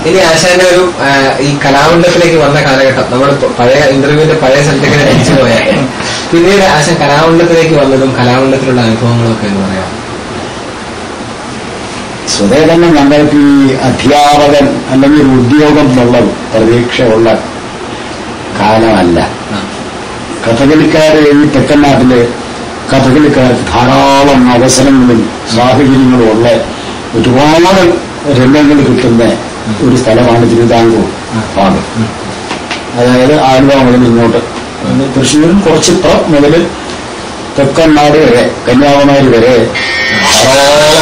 ഇനി ആശാന്റെ ഒരു ആ, ഈ കലാമണ്ഡലത്തിലേക്ക് വന്ന കാലഘട്ടം നമ്മൾ പഴയ ഇന്റർവ്യൂവിന്റെ പഴയ സ്ഥലത്തേക്ക് തന്നെ തിരിച്ചു പോയാൽ പിന്നീട് ആശാൻ കലാമണ്ഡലത്തിലേക്ക് വന്നതും കലാമണ്ഡലത്തിലുള്ള അനുഭവങ്ങളും ഒക്കെ എന്ന് പറയാം സ്വതേ തന്നെ ഞങ്ങൾക്ക് ഈ അധ്യാപകൻ അല്ലെങ്കിൽ ഒരു ഉദ്യോഗം എന്നുള്ള പ്രതീക്ഷയുള്ള കാലമല്ല കഥകളിക്കാർ ഈ തെക്കൻ നാട്ടില് കഥകളിക്കാർക്ക് ധാരാളം അവസരങ്ങളും സാഹചര്യങ്ങളും ഉള്ള ഒരുപാട് രംഗങ്ങൾ കിട്ടുന്ന ഒരു സ്ഥലമാണ് തിരുവിതാംകൂർ ഭാഗം അതായത് ആലുവ മുതൽ ഇങ്ങോട്ട് പിന്നെ തൃശ്ശൂരിൽ കുറച്ചിപ്പുറം മുതൽ തെക്കൻ നാട് വരെ കന്യാകുമാരി വരെ ധാരാളം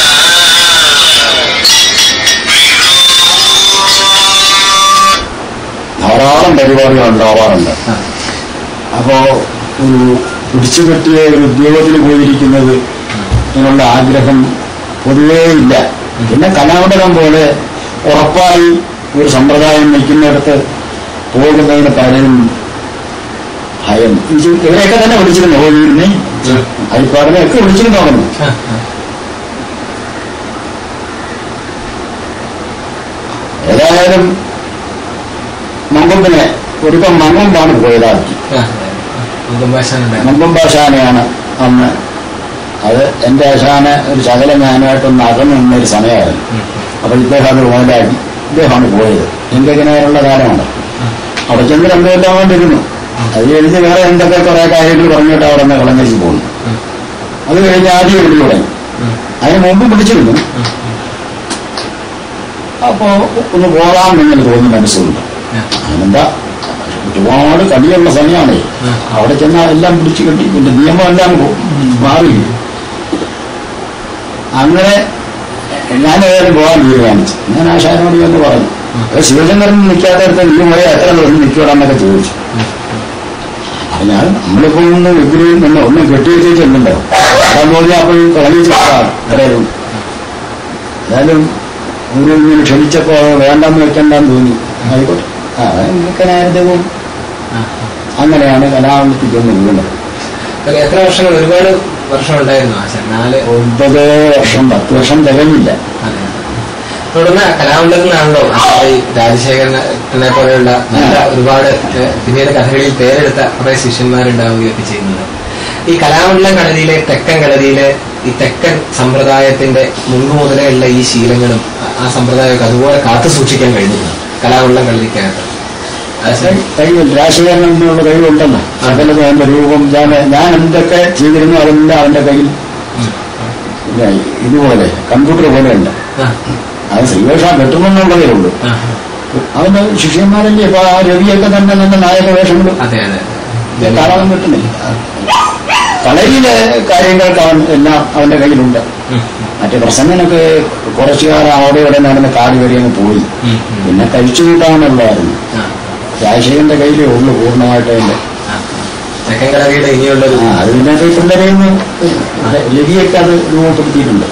ധാരാളം പരിപാടികൾ ഉണ്ടാവാറുണ്ട് അപ്പോ ഒരു പിടിച്ചു കെട്ടിയ ഒരു ഉദ്യോഗത്തിന് പോയിരിക്കുന്നത് എന്നുള്ള ആഗ്രഹം പൊതുവേ ഇല്ല പിന്നെ കലാമണ്ഡലം പോലെ ഉറപ്പായി ഒരു സമ്പ്രദായം നിൽക്കുന്നിടത്ത് പോകുന്നതിന് പലരും ഭയം ഇത് ഇവരെയൊക്കെ തന്നെ വിളിച്ചിരുന്നു ഓടിയിരുന്നേ അരിപ്പാടിനെയൊക്കെ വിളിച്ചിരുന്നോളുന്നു ഏതായാലും മങ്കൊമ്പിനെ ഒരുക്കം മങ്കൊമ്പാണ് പോയതാക്കി മങ്കൊമ്പ് ആശാനെയാണ് അന്ന് അത് എന്റെ ആശാന് ഒരു ശകല ഞാനായിട്ടൊന്ന് അകന്നു നിന്നൊരു സമയമായിരുന്നു അപ്പൊ ഇദ്ദേഹം അത് മുതലാക്കി ഇദ്ദേഹമാണ് പോയത് എന്തെങ്ങനെയുള്ള കാലമാണ് അവിടെ ചെന്ന് രണ്ടുകൊല്ലം കൊണ്ടിരുന്നു അത് കഴിഞ്ഞ് വേറെ എന്തൊക്കെ കുറെ കാര്യങ്ങൾ പറഞ്ഞിട്ട് അവിടെ നിന്ന് കളഞ്ഞേച്ച് പോകുന്നു അത് കഴിഞ്ഞ് ആദ്യം വിളി തുടങ്ങി അതിന് മുമ്പ് പിടിച്ചിരുന്നു അപ്പോ ഒന്ന് പോകാം എന്ന് തോന്നി മനസ്സുണ്ട് അതിനെന്താ ഒരുപാട് കടിയുള്ള സമയമാണ് അവിടെ ചെന്നാൽ എല്ലാം പിടിച്ചു കെട്ടി പിന്നെ നിയമം എല്ലാം മാറി അങ്ങനെ ഞാൻ ഏതായാലും പോകാൻ തീരുമാനിച്ചു ഞാൻ ആശാനോട് എന്ന് പറഞ്ഞു അപ്പൊ ശിവശങ്കരൻ നിൽക്കാത്തടത്ത് നീ പോയ എത്ര ദിവസം നിൽക്കൂടാന്നൊക്കെ ചോദിച്ചു അപ്പൊ ഞാൻ നമ്മളിപ്പോ ഒന്ന് വിഗ്രഹം നിന്ന് ഒന്നും കെട്ടി വെച്ചിട്ടുണ്ടല്ലോ അതാൻ തോന്നിയാൽ അപ്പോൾ കളഞ്ഞു അത്രയും ഏതായാലും ഗുരു ഇങ്ങനെ ക്ഷണിച്ചപ്പോ അത് വേണ്ടെന്ന് വെക്കണ്ടെന്ന് തോന്നി ആയിക്കോട്ടെ ആ നിൽക്കനായിരുന്നവും അങ്ങനെയാണ് കലാമണ്ഡലത്തിൽ ചെന്ന് വീണത് ഒരു എത്ര വർഷങ്ങൾ ഒരുപാട് വർഷം ഉണ്ടായിരുന്നു ആശാൻ നാല് ഒമ്പത് വർഷം പത്ത് വർഷം തികഞ്ഞില്ല അതെ. തുടർന്ന് കലാമണ്ഡലത്തിൽ നിന്നാണല്ലോ ആശാൻ ഈ രാജശേഖരനെ പോലെയുള്ള നല്ല ഒരുപാട് ഏഹ്, പിന്നീട് കഥകളിൽ പേരെടുത്ത കുറെ ശിഷ്യന്മാരുണ്ടാവുകയൊക്കെ ചെയ്യുന്നത് ഈ കലാമണ്ഡലം കളരിയിലെ തെക്കൻ കളരിയിലെ ഈ തെക്കൻ സമ്പ്രദായത്തിന്റെ മുൻപ് മുതലേ ഉള്ള ഈ ശീലങ്ങളും ആ- ആ സമ്പ്രദായമൊക്കെ അതുപോലെ കാത്തു സൂക്ഷിക്കാൻ കഴിഞ്ഞിട്ടുണ്ട് കലാമണ്ഡലം കളരിക്കകത്ത് ആശാൻ കഴിവില്ല രാശികരണത്തിനുള്ള കഴിവുണ്ടെന്ന് സകലതും അവന്റെ രൂപം ഞാൻ ഞാൻ എന്തൊക്കെ ചെയ്തിരുന്നു അതെല്ലാം അവന്റെ കയ്യിൽ ഇല്ല, ഇതുപോലെ കമ്പ്യൂട്ടർ പോലെ ഉണ്ട് ആ, അത് ശ്രീവേഷ കെട്ടുമെന്നുള്ളതേ ഉള്ളൂ ആ, അവന്റെ ശിഷ്യന്മാരല്ലേ ഇപ്പൊ ആ രവിയൊക്കെ തന്നെ നല്ല നായക വേഷങ്ങൾ അതെ അതെ കാണാൻ പറ്റുന്നില്ല കളരിയിലെ കാര്യങ്ങൾക്ക് അവൻ എല്ലാം അവന്റെ കയ്യിലുണ്ട് ഉം, മറ്റേ പ്രസംഗനൊക്കെ കുറച്ചു കാലം അവിടെ ഇവിടെ നടന്ന് കാട് കയറി അങ്ങ് പോയി ഉം, ഉം. പിന്നെ കഴിച്ചു കൂട്ടാന്നുള്ളതായിരുന്നു ആ, രാജശേഖരന്റെ കയ്യിലേ ഉള്ളൂ പൂർണ്ണമായിട്ട് അതിന്റെ ആ. തെക്കൻ കളരിയുടെ ഇനിയുള്ളൊരു ആ അത് പിന്നെ പിള്ളേരെയും രവിയൊക്കെ അത് രൂപപ്പെടുത്തിയിട്ടുണ്ട്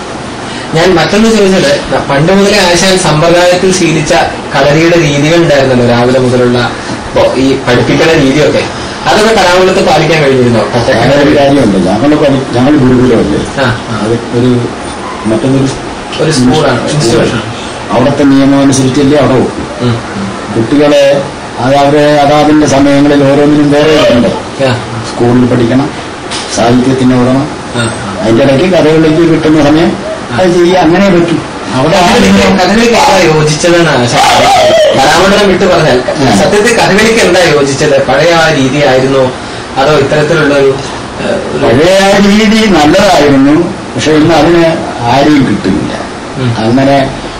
ഞാൻ മറ്റൊന്ന് ചോദിച്ചത് പണ്ട് മുതലേ ആശാൻ സമ്പ്രദായത്തിൽ ശീലിച്ച കളരിയുടെ രീതികൾ ഉണ്ടായിരുന്നല്ലോ രാവിലെ മുതലുള്ള ഇപ്പൊ ഈ പഠിപ്പിക്കുന്ന രീതിയൊക്കെ അതൊക്കെ കലാമണ്ഡലത്ത് പാലിക്കാൻ കഴിഞ്ഞിരുന്നോ അങ്ങനെ ഒരു കാര്യമുണ്ട് ഞങ്ങൾ ഞങ്ങൾ ഗുരുകുലമല്ലേ ആ, ആ. അത് ഒരു മറ്റൊരു ഒരു സ്കൂളാണ് ഇൻസ്റ്റിറ്റ്യൂഷൻ അവിടുത്തെ നിയമം അനുസരിച്ചല്ലേ അവിടെ വെക്കും ഉം, ഉം. കുട്ടികളെ അത് അവരെ അതാതിന്റെ സമയങ്ങളിൽ ഓരോന്നിനും വേറെ ഉണ്ട് ആ, സ്കൂളിൽ പഠിക്കണം സാഹിത്യത്തിന് വിടണം ആ, അതിന്റെ ഇടയ്ക്ക് കഥകളിലേക്ക് കിട്ടുന്ന സമയം അത് ചെയ്യുക അങ്ങനെ പറ്റും അവിടെ ആ കഥകളിക്ക് നിയമം കഥകളിക്ക് എന്താ യോജിച്ചതെന്ന് ആശാൻ പറയുന്നത്? കലാമണ്ഡലം വിട്ടു പറഞ്ഞാൽ സത്യത്തിൽ കഥകളിക്ക് എന്താ യോജിച്ചത് പഴയ ആ രീതി ആയിരുന്നോ അതോ ഇത്തരത്തിലുള്ള ഒരു ഏഹ്, ഒരു- പഴയ ആ രീതി നല്ലതായിരുന്നു പക്ഷെ ഇന്ന് അതിന് ആരെയും കിട്ടുന്നില്ല ഉം. അങ്ങനെ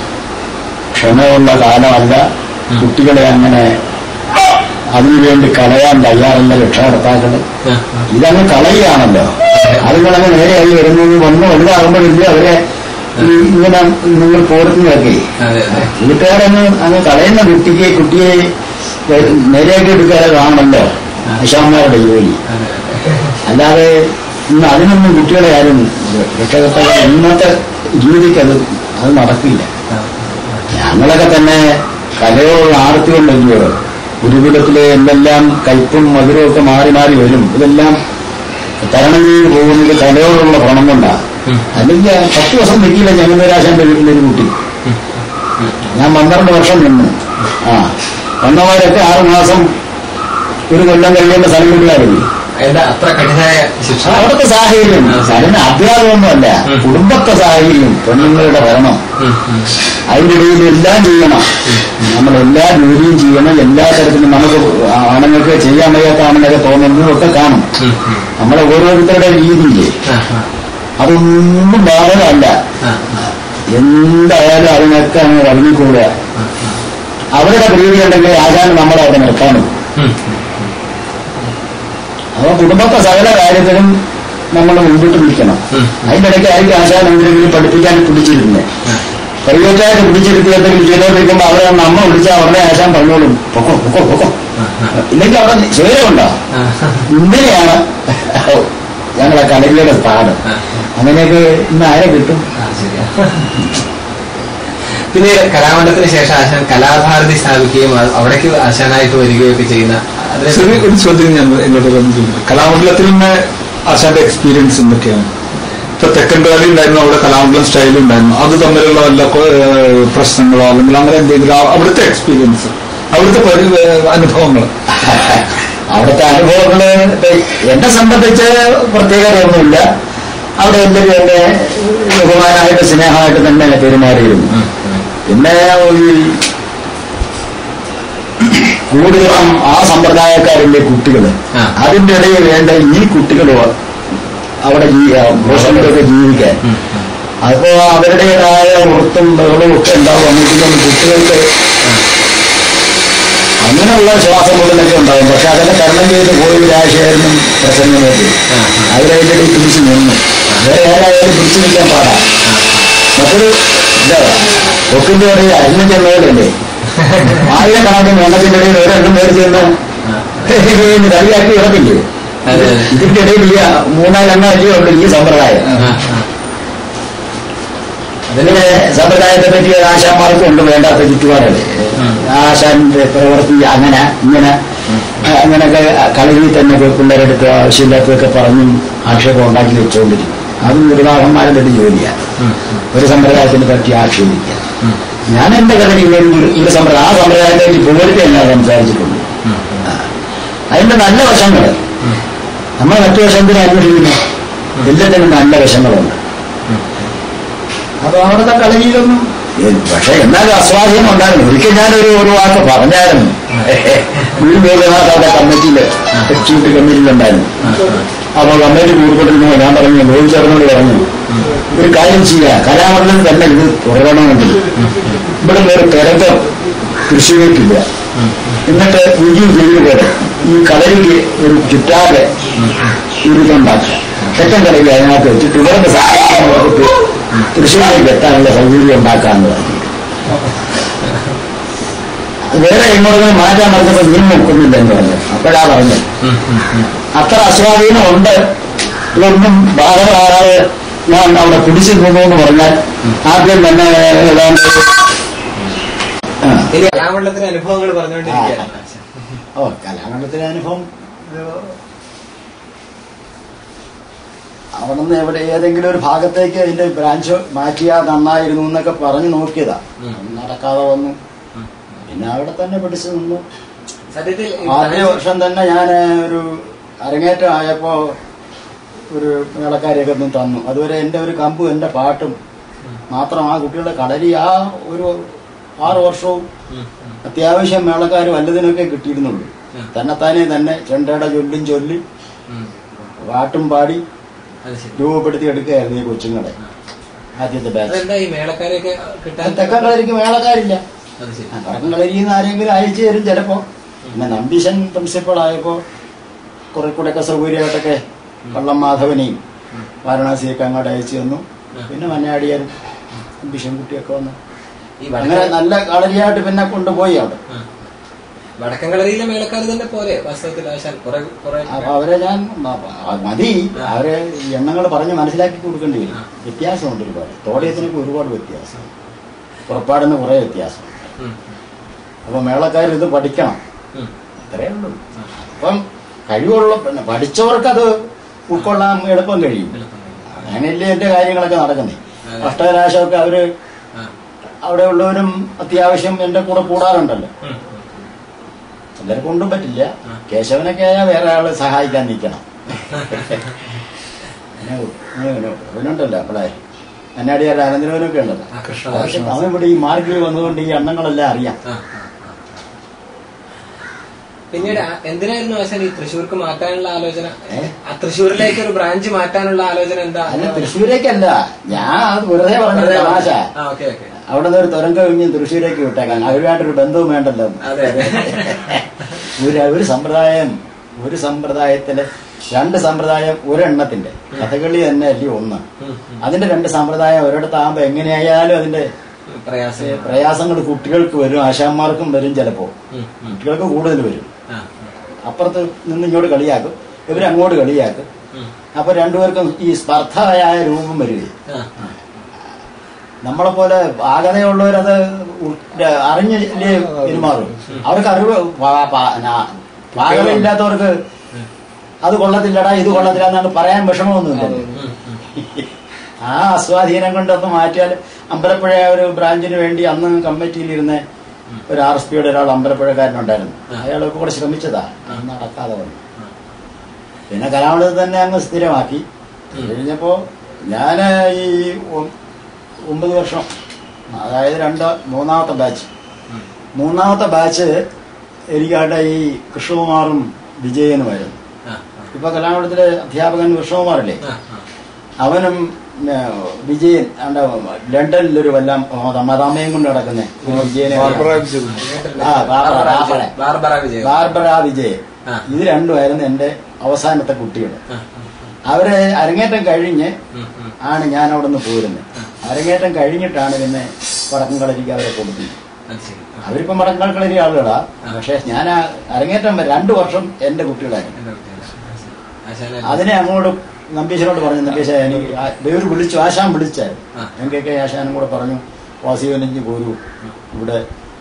ക്ഷമയുള്ള കാലമല്ല കുട്ടികളെ അങ്ങനെ അതിനുവേണ്ടി കളയാൻ തയ്യാറുള്ള രക്ഷകർത്താക്കള് ആ, ആ. ഇതങ്ങ് കളയുകയാണല്ലോ അതുങ്ങളങ്ങ് നേരെയായി വരുന്നത് വന്ന് വലുതാകുമ്പോഴില്ല അവരെ ഈ ഇങ്ങനെ നിങ്ങൾ പോരുന്നതൊക്കെ അതെ അതെ വീട്ടുകാരങ്ങ് അങ്ങ് കളയുന്ന കുട്ടിക്ക് കുട്ടിയെ നേരെയാക്കി എടുക്കാതെ കാണണമല്ലോ അശാന്മാരുടെ ജോലി അതെ അതെ അല്ലാതെ ഇന്ന് അതിനൊന്നും കുട്ടികളെ ആരും രക്ഷകർത്താക്കൾ ഇന്നത്തെ രീതിക്ക് അത് അത് നടക്കില്ല ഞങ്ങളൊക്കെ തന്നെ കലയോടുള്ള ആർത്തി കൊണ്ടല്ലോ ഗുരുകുലത്തിലെ എന്തെല്ലാം കയ്പും മധുരവും ഒക്കെ മാറി മാറി വരും ഇതെല്ലാം തരണം ചെയ്ത് പോകുന്നത് കലയോടുള്ള ഭ്രമം കൊണ്ടാണ് ഉം. അല്ലെങ്കിൽ പത്ത് ദിവസം നിൽക്കില്ല ഞങ്ങളുടെ രാശാന്റെ വീട്ടിലൊരു കുട്ടി ഞാൻ പന്ത്രണ്ട് വർഷം നിന്നു ആ വന്നവരൊക്കെ ആറ് മാസം ഒരു കൊല്ലം കഴിയേണ്ട സ്ഥലങ്ങളിലായിരുന്നു എന്താ അത്ര കഠിനായ ശിക്ഷ അവിടുത്തെ സാഹചര്യം അതിന് അഭ്യാസമൊന്നുമല്ല ഉം. കുടുംബത്തെ സാഹചര്യം പെണ്ണുങ്ങളുടെ ഭരണം ഉം, ഉം. അതിൻ്റെ ഇടയിൽ എല്ലാം ചെയ്യണം നമ്മൾ എല്ലാ ജോലിയും ചെയ്യണം എല്ലാ തരത്തിലും നമുക്ക് ആണുങ്ങൾക്ക് ചെയ്യാൻ വയ്യാത്ത ആണെന്നൊക്കെ തോന്നുന്നതൊക്കെ കാണും ഉം, ഉം. നമ്മളെ ഓരോരുത്തരുടെ രീതിയില്ലേ ആ, ആ, അതൊന്നും ബാധകമല്ല ആ, ആ, എന്തായാലും അതിനൊക്കെ അങ്ങ് വഴങ്ങിക്കൂടുക ആ, അവരുടെ പ്രീതി ഉണ്ടെങ്കിൽ ആചാരം നമ്മളെ അവിടെ നിർത്താനും ഉം, അപ്പോൾ കുടുംബത്തെ സകല കാര്യത്തിലും നമ്മൾ മുൻപോട്ട് നിൽക്കണം ഉം. അതിൻ്റെ ഇടയ്ക്ക് ആയിരിക്കും ആശാൻ എന്തെങ്കിലും പഠിപ്പിക്കാൻ പിടിച്ചിരുന്നത് ആ. പ്രൈവറ്റായിട്ട് പിടിച്ചിരുത്തി എന്തെങ്കിലും ചെയ്തോണ്ടിരിക്കുമ്പോൾ അവരെ നമ്മ വിളിച്ചാൽ അവരുടെ ആശാൻ പറഞ്ഞോളും പൊക്കോ പൊക്കോ പൊക്കോ ഇല്ലെങ്കിൽ അവിടെ ശരീരമുണ്ടോ ആ, ഇങ്ങനെയാണ് ഞങ്ങളെ കലരിയുടെ സ്ഥാനം ആ. അങ്ങനെയൊക്കെ ഇന്ന് ആരെ കിട്ടും ആ, ശരിയാ. പിന്നീട് കലാമണ്ഡലത്തിന് ശേഷം ആശാൻ കലാഭാരതി സ്ഥാപിക്കുകയും അ- അവിടേക്ക് ആശാനായിട്ട് വരികയൊക്കെ ചെയ്യുന്ന അതിനെ ചെറിയ ഒരു ചോദ്യം ഞാൻ എന്നോട് വന്നിട്ടുണ്ട് കലാമണ്ഡലത്തിൽ നിന്ന് ആശാന്റെ എക്സ്പീരിയൻസ് എന്തൊക്കെയാണ് ഇപ്പൊ തെക്കൻ കാലി ഉണ്ടായിരുന്നു അവിടെ കലാമണ്ഡലം സ്റ്റൈൽ ഉണ്ടായിരുന്നു അത് തമ്മിലുള്ള വല്ല കൊ- ഏഹ് പ്രശ്നങ്ങളോ അല്ലെങ്കിൽ അങ്ങനെ എന്തെങ്കിലും ആ- അവിടുത്തെ എക്സ്പീരിയൻസ് അവിടുത്തെ പരി അനുഭവങ്ങൾ അവിടുത്തെ അനുഭവങ്ങള് എന്നെ സംബന്ധിച്ച് പ്രത്യേകതയൊന്നുമില്ല അവിടെ എല്ലാവരും എന്നെ ബഹുമാനമായിട്ട് സ്നേഹമായിട്ട് തന്നെ പെരുമാറിയിരുന്നു ഉം, ഉം. പിന്നെ ഈ കൂടുതലും ആ സമ്പ്രദായക്കാരിലെ കുട്ടികൾ ആ. അതിന്റെ ഇടയിൽ വേണ്ട ഈ കുട്ടികൾ അവിടെ മോശങ്ങളൊക്കെ ജീവിക്കാൻ ഉം, ഉം. അപ്പോ അവരുടേതായ ഉറുത്തും ബഹളവും ഒക്കെ ഉണ്ടാവും അങ്ങോട്ടും കുട്ടികൾക്ക് അങ്ങനെയുള്ള ശ്വാസം മുതലൊക്കെ ഉണ്ടാവും പക്ഷെ അതൊക്കെ തരണം ചെയ്ത് പോയി രാജശേഖരനും പ്രസംഗമൊക്കെ ആ, ആ. അവരതിൻ്റെ ഇടയിൽ പിടിച്ചു നിന്നു വേറെ ആരായാലും പിടിച്ചു നിൽക്കാൻ പാടാ മറ്റൊരു എന്താ ഒക്കിന്റെ ഇടയിൽ അരിഞ്ഞ ചെന്നവരല്ലേ ആയിരക്കണക്കിന് എണ്ണത്തിന്റെ ഇടയിൽ ഒരെണ്ണം പേര് ചെന്ന് കളിയാക്കി ഇറക്കില്ലേ അതെ, അതെ. ഇതിന്റെ ഇടയിൽ ഈ മൂന്നാലെണ്ണം അല്ലയോ ഉണ്ട് ഈ സമ്പ്രദായം ആ, ആ. അതിങ്ങനെ സമ്പ്രദായത്തെ പറ്റി ആശാന്മാർക്കും ഉണ്ട് വേണ്ടാത്ത ചുറ്റുപാടല്ലേ ഉം. ആശാന്റെ പ്രവൃത്തി അങ്ങനെ ഇങ്ങനെ അങ്ങനെയൊക്കെ കളരി തന്നെ പിള്ളേരെടുത്ത് ആവശ്യമില്ലാത്തതൊക്കെ പറഞ്ഞും ആക്ഷേപം ഉണ്ടാക്കി വെച്ചുകൊണ്ടിരിക്കും അതും നിർവാഹന്മാരുടെ ഒരു ജോലിയാണ് ഉം, ഉം, ഒരു സമ്പ്രദായത്തിനെ പറ്റി ആക്ഷേപിക്കുക ഉം, ഞാൻ എന്റെ കളരി ഒരു സമ്പ്രദായം ആ സമ്പ്രദായത്തെ പറ്റി പോലത്തെ ഞാൻ സംസാരിച്ചിട്ടുണ്ട് ഉം, അതിന്റെ നല്ല വശങ്ങൾ ഉം. നമ്മൾ മറ്റു വശത്തിന് അന്വേഷിക്കുന്നു എല്ലാത്തിനും നല്ല വശങ്ങളുണ്ട് ഉം. അപ്പൊ അവിടുത്തെ കളരിയിലൊന്നും ഏ, പക്ഷെ എന്നാലും അസ്വാധീനം ഉണ്ടായിരുന്നു ഒരിക്കൽ ഞാനൊരു ഒരു വാക്ക് പറഞ്ഞായിരുന്നു വീട് ഗോപിനാഥ് അവിടെ കമ്മിറ്റിയില് എക്സിക്യൂട്ടീവ് കമ്മിറ്റിയിലുണ്ടായിരുന്നു അപ്പോൾ കമ്മിറ്റി കൂടിക്കൊണ്ടിരുന്നപ്പോൾ ഞാൻ പറഞ്ഞു ഗോപി ചേർന്നോട് പറഞ്ഞു ഒരു കാര്യം ചെയ്യുക കലാമണ്ഡലം തന്നെ ഇത് തുടരണമെങ്കിൽ ഇവിടെ ഒരു തിരക്കം കൃഷിവേക്കില്ല എന്നിട്ട് പുതിയ ചെയ്ത് പോലെ ഈ കളരിക്ക് ഒരു ചുറ്റാതെ ഇരുന്നുണ്ടാക്കുക തെക്കൻ കളരി അതിനകത്ത് വെച്ചിട്ട് ഇവരുടെ സാഹചര്യങ്ങൾക്ക് തൃശ്ശൂരിലേക്ക് എത്താനുള്ള സൗകര്യം ഉണ്ടാക്കാന്ന് പറഞ്ഞു വേറെ എങ്ങോട്ടും മാറ്റാൻ പറഞ്ഞപ്പോൾ നീ നോക്കുന്നില്ല എന്ന് പറഞ്ഞു അപ്പോഴാ പറഞ്ഞു ഉം, ഉം, ഉം. അത്ര അസ്വാധീനം ഉണ്ട് ഇതൊന്നും ബാധകമാകാതെ ഞാൻ അവിടെ പിടിച്ചു നിന്നു എന്ന് പറഞ്ഞാൽ ആദ്യം തന്നെ ഏതാണ്ട് ആ. ഇനി കലാമണ്ഡലത്തിലെ അനുഭവങ്ങൾ പറഞ്ഞുകൊണ്ടിരിക്കുകയാണ് ആശാൻ. ഓ കലാമണ്ഡലത്തിലെ അനുഭവം ഒരു അവിടെ നിന്ന് എവിടെ ഏതെങ്കിലും ഒരു ഭാഗത്തേക്ക് അതിന്റെ ബ്രാഞ്ച് മാറ്റിയാ നന്നായിരുന്നു എന്നൊക്കെ പറഞ്ഞു നോക്കിയതാ ഉം. നടക്കാതെ വന്നു പിന്നെ അവിടെ തന്നെ പിടിച്ചു നിന്നു സത്യത്തിൽ ഈ ആദ്യ വർഷം തന്നെ ഞാൻ ഒരു അരങ്ങേറ്റം ആയപ്പോ ഒരു മേളക്കാരെയൊക്കെ ഒന്ന് തന്നു അതുവരെ എൻ്റെ ഒരു കമ്പും എൻ്റെ പാട്ടും മാത്രം ആ കുട്ടികളുടെ കളരി ആ ഒരു ആറ് വർഷവും ഉം, ഉം, അത്യാവശ്യം മേളക്കാർ വല്ലതിനൊക്കെ കിട്ടിയിരുന്നുള്ളൂ ഉം. തന്നെത്താനെ തന്നെ ചെണ്ടയുടെ ചൊല്ലും ചൊല്ലി ഉം. പാട്ടും പാടി അത് ശരി രൂപപ്പെടുത്തി എടുക്കുകയായിരുന്നു ഈ കൊച്ചുങ്ങളെ ആദ്യത്തെ ബാച്ച് അതെന്താ ഈ മേളക്കാരെയൊക്കെ കിട്ടാൻ തെക്കൻ കളരിക്ക് മേളക്കാരില്ല അത് ശരി വടക്കൻ കളരിയിൽ നിന്ന് ആരെങ്കിലും അയച്ചു തരും ചിലപ്പോ പിന്നെ നമ്പീശൻ പ്രിൻസിപ്പൾ ആയപ്പോ കുറെ കൂടെ ഒക്കെ സൗകര്യമായിട്ടൊക്കെ വള്ളം മാധവനെയും വാരണാസിയൊക്കെ അങ്ങോട്ട് അയച്ചു തന്നു പിന്നെ മഞ്ഞാടിയാരും നമ്പീശൻ കുട്ടിയൊക്കെ വന്നു ഈ അങ്ങനെ വടക്കൻ നല്ല കളരിയായിട്ട് പിന്നെ കൊണ്ടുപോയി അവിടെ ആ. വടക്കൻ കളരിയിലെ മേളക്കാർ തന്നെ പോരെ വാസ്തവത്തിൽ ആശാൻ കുറെ കുറെ അപ്പൊ അവരെ ഞാൻ മ- മ- മതി അവരെ എണ്ണങ്ങൾ പറഞ്ഞ് മനസ്സിലാക്കി കൊടുക്കേണ്ടി വരും വ്യത്യാസമുണ്ട് ഒരുപാട് തോടയത്തിനൊക്കെ ഒരുപാട് വ്യത്യാസം പുറപ്പാടുന്ന കുറെ വ്യത്യാസം ഉം, അപ്പൊ മേളക്കാർ ഇത് പഠിക്കണം ഉം. അത്രേ ഉള്ളൂ അപ്പം കഴിവുള്ള പിന്നെ പഠിച്ചവർക്കത് ഉൾക്കൊള്ളാൻ എളുപ്പം കഴിയും എളുപ്പം. അങ്ങനെയല്ലേ എന്റെ കാര്യങ്ങളൊക്കെ നടക്കുന്നേ അതെ. അഷ്ടകലാശമൊക്കെ അവര് ആ. അവിടെ ഉള്ളവരും അത്യാവശ്യം എന്റെ കൂടെ കൂടാറുണ്ടല്ലോ ഉം. എല്ലാവർക്കും കൊണ്ടും പറ്റില്ല കേശവനൊക്കെ ആയാൽ വേറെ ആള് സഹായിക്കാൻ നിൽക്കണം അവനുണ്ടല്ലോ അപ്പളെ അന്നാടിയാരുടെ അനന്തരവനൊക്കെ ഉണ്ടല്ലോ ആ, കൃഷ്ണ പക്ഷെ അവൻ ഇവിടെ ഈ മാർഗിൽ വന്നുകൊണ്ട് ഈ എണ്ണങ്ങളെല്ലാം അറിയാം ആ, ആ, ആ. പിന്നീട് ആ- എന്തിനായിരുന്നു ആശാൻ ഈ തൃശ്ശൂർക്ക് മാറ്റാനുള്ള ആലോചന ഏ? ആ തൃശ്ശൂരിലേക്ക് ഒരു ബ്രാഞ്ച് മാറ്റാനുള്ള ആലോചന എന്താ അല്ല തൃശ്ശൂരേക്കല്ല ഞാൻ അത് വെറുതെ പറഞ്ഞ തമാശ ആ ഓക്കെ ഓക്കെ അവിടെ നിന്ന് ഒരു തുരങ്ക കഴിഞ്ഞ് തൃശ്ശൂരേക്ക് വിട്ടേക്കാൻ അവരുമായിട്ടൊരു ബന്ധവും വേണ്ടല്ലോ അതെ അതെ ഒരു ഒരു സമ്പ്രദായം ഒരു സമ്പ്രദായത്തില് രണ്ട് സമ്പ്രദായം ഒരെണ്ണത്തിന്റെ കഥകളി തന്നെ അല്ലേ ഒന്ന് ഉം, അതിന്റെ രണ്ട് സമ്പ്രദായം ഒരിടത്താകുമ്പോ എങ്ങനെയായാലും അതിന്റെ ഉം. പ്രയാസം പ്രയാസങ്ങൾ കുട്ടികൾക്ക് വരും ആശാന്മാർക്കും വരും ചിലപ്പോ ഉം, ഉം. കുട്ടികൾക്ക് കൂടുതൽ വരും ആ, അപ്പുറത്ത് നിന്ന് ഇങ്ങോട്ട് കളിയാക്കും ഇവരങ്ങോട്ട് കളിയാക്കും ഉം. അപ്പൊ രണ്ടുപേർക്കും ഈ സ്പർദ്ധയായ രൂപം വരികയും ആ, ആ. നമ്മളെ പോലെ ആകതയുള്ളവരത് ഉ- അറിഞ്ഞ് പെരുമാറും അവർക്ക് അറിവ് പാ- പാ- നാ- പാകതയില്ലാത്തവർക്ക് അത് കൊള്ളത്തില്ലടാ ഇത് കൊള്ളത്തില്ല എന്നാണ് പറയാൻ വിഷമമൊന്നുമില്ല ഉം, ഉം. ആ അസ്വാധീനം കൊണ്ടൊന്ന് മാറ്റിയാൽ അമ്പലപ്പുഴ ഒരു ബ്രാഞ്ചിന് വേണ്ടി അന്ന് കമ്മിറ്റിയിലിരുന്ന ഒരു ആർ എസ് പിയുടെ ഒരാൾ അമ്പലപ്പുഴക്കാരനുണ്ടായിരുന്നു അയാൾ കൂടെ ശ്രമിച്ചതാ അത് നടക്കാതെ വന്നു പിന്നെ കലാമണ്ഡലത്തിൽ തന്നെ അങ്ങ് സ്ഥിരമാക്കി കഴിഞ്ഞപ്പോ ഞാൻ ഈ ഒ- ഒമ്പത് വർഷം അതായത് രണ്ട് മൂന്നാമത്തെ ബാച്ച് ഉം. മൂന്നാമത്തെ ബാച്ച് എനിക്കായിട്ട് ഈ കൃഷ്ണകുമാറും വിജയനുമായിരുന്നു ആ, ഇപ്പൊ കലാമണ്ഡലത്തിലെ അധ്യാപകൻ കൃഷ്ണകുമാറില്ലേ ആ, ആ. അവനും പിന്നെ, വിജയൻ ആണ്ട ലണ്ടനിലൊരു വല്ലം മതാമയും കൊണ്ട് നടക്കുന്നേ വിജയനെ ബാർബറ വിജയകുമാർ. ആ, Barbara, Barbara Barbara. Vijayan. Barbara Vijayan Barbara Vijayan ആ. ഇത് രണ്ടുമായിരുന്നു എന്റെ അവസാനത്തെ കുട്ടികൾ ആ, അവര് അരങ്ങേറ്റം കഴിഞ്ഞ് ഉം, ഉം. ആണ് ഞാൻ അവിടെ നിന്ന് പോരുന്നത് അരങ്ങേറ്റം കഴിഞ്ഞിട്ടാണ് പിന്നെ വടക്കം കളരിക്ക് അവരെ കൊടുത്തത് അത് ശരി ആ, അവരിപ്പം വടക്കം കളരി ആളുകളാ പക്ഷെ ഞാൻ ആ അരങ്ങേറ്റം വരെ രണ്ടു വർഷം എന്റെ കുട്ടികളായിരുന്നു എന്റെ കുട്ടികളെ. ആ, ശരി. ആശാനെ അതിനെ അങ്ങോട്ട് നമ്പീശനോട് പറഞ്ഞു നമ്പീശ എനിക്ക് ആ- ദൈവം വിളിച്ചു ആശാൻ വിളിച്ചായിരുന്നു ആ. എങ്കിലൊക്കെ ആശാനും കൂടെ പറഞ്ഞു വാസിയോനിഞ്ഞ് പോരൂ ഇവിടെ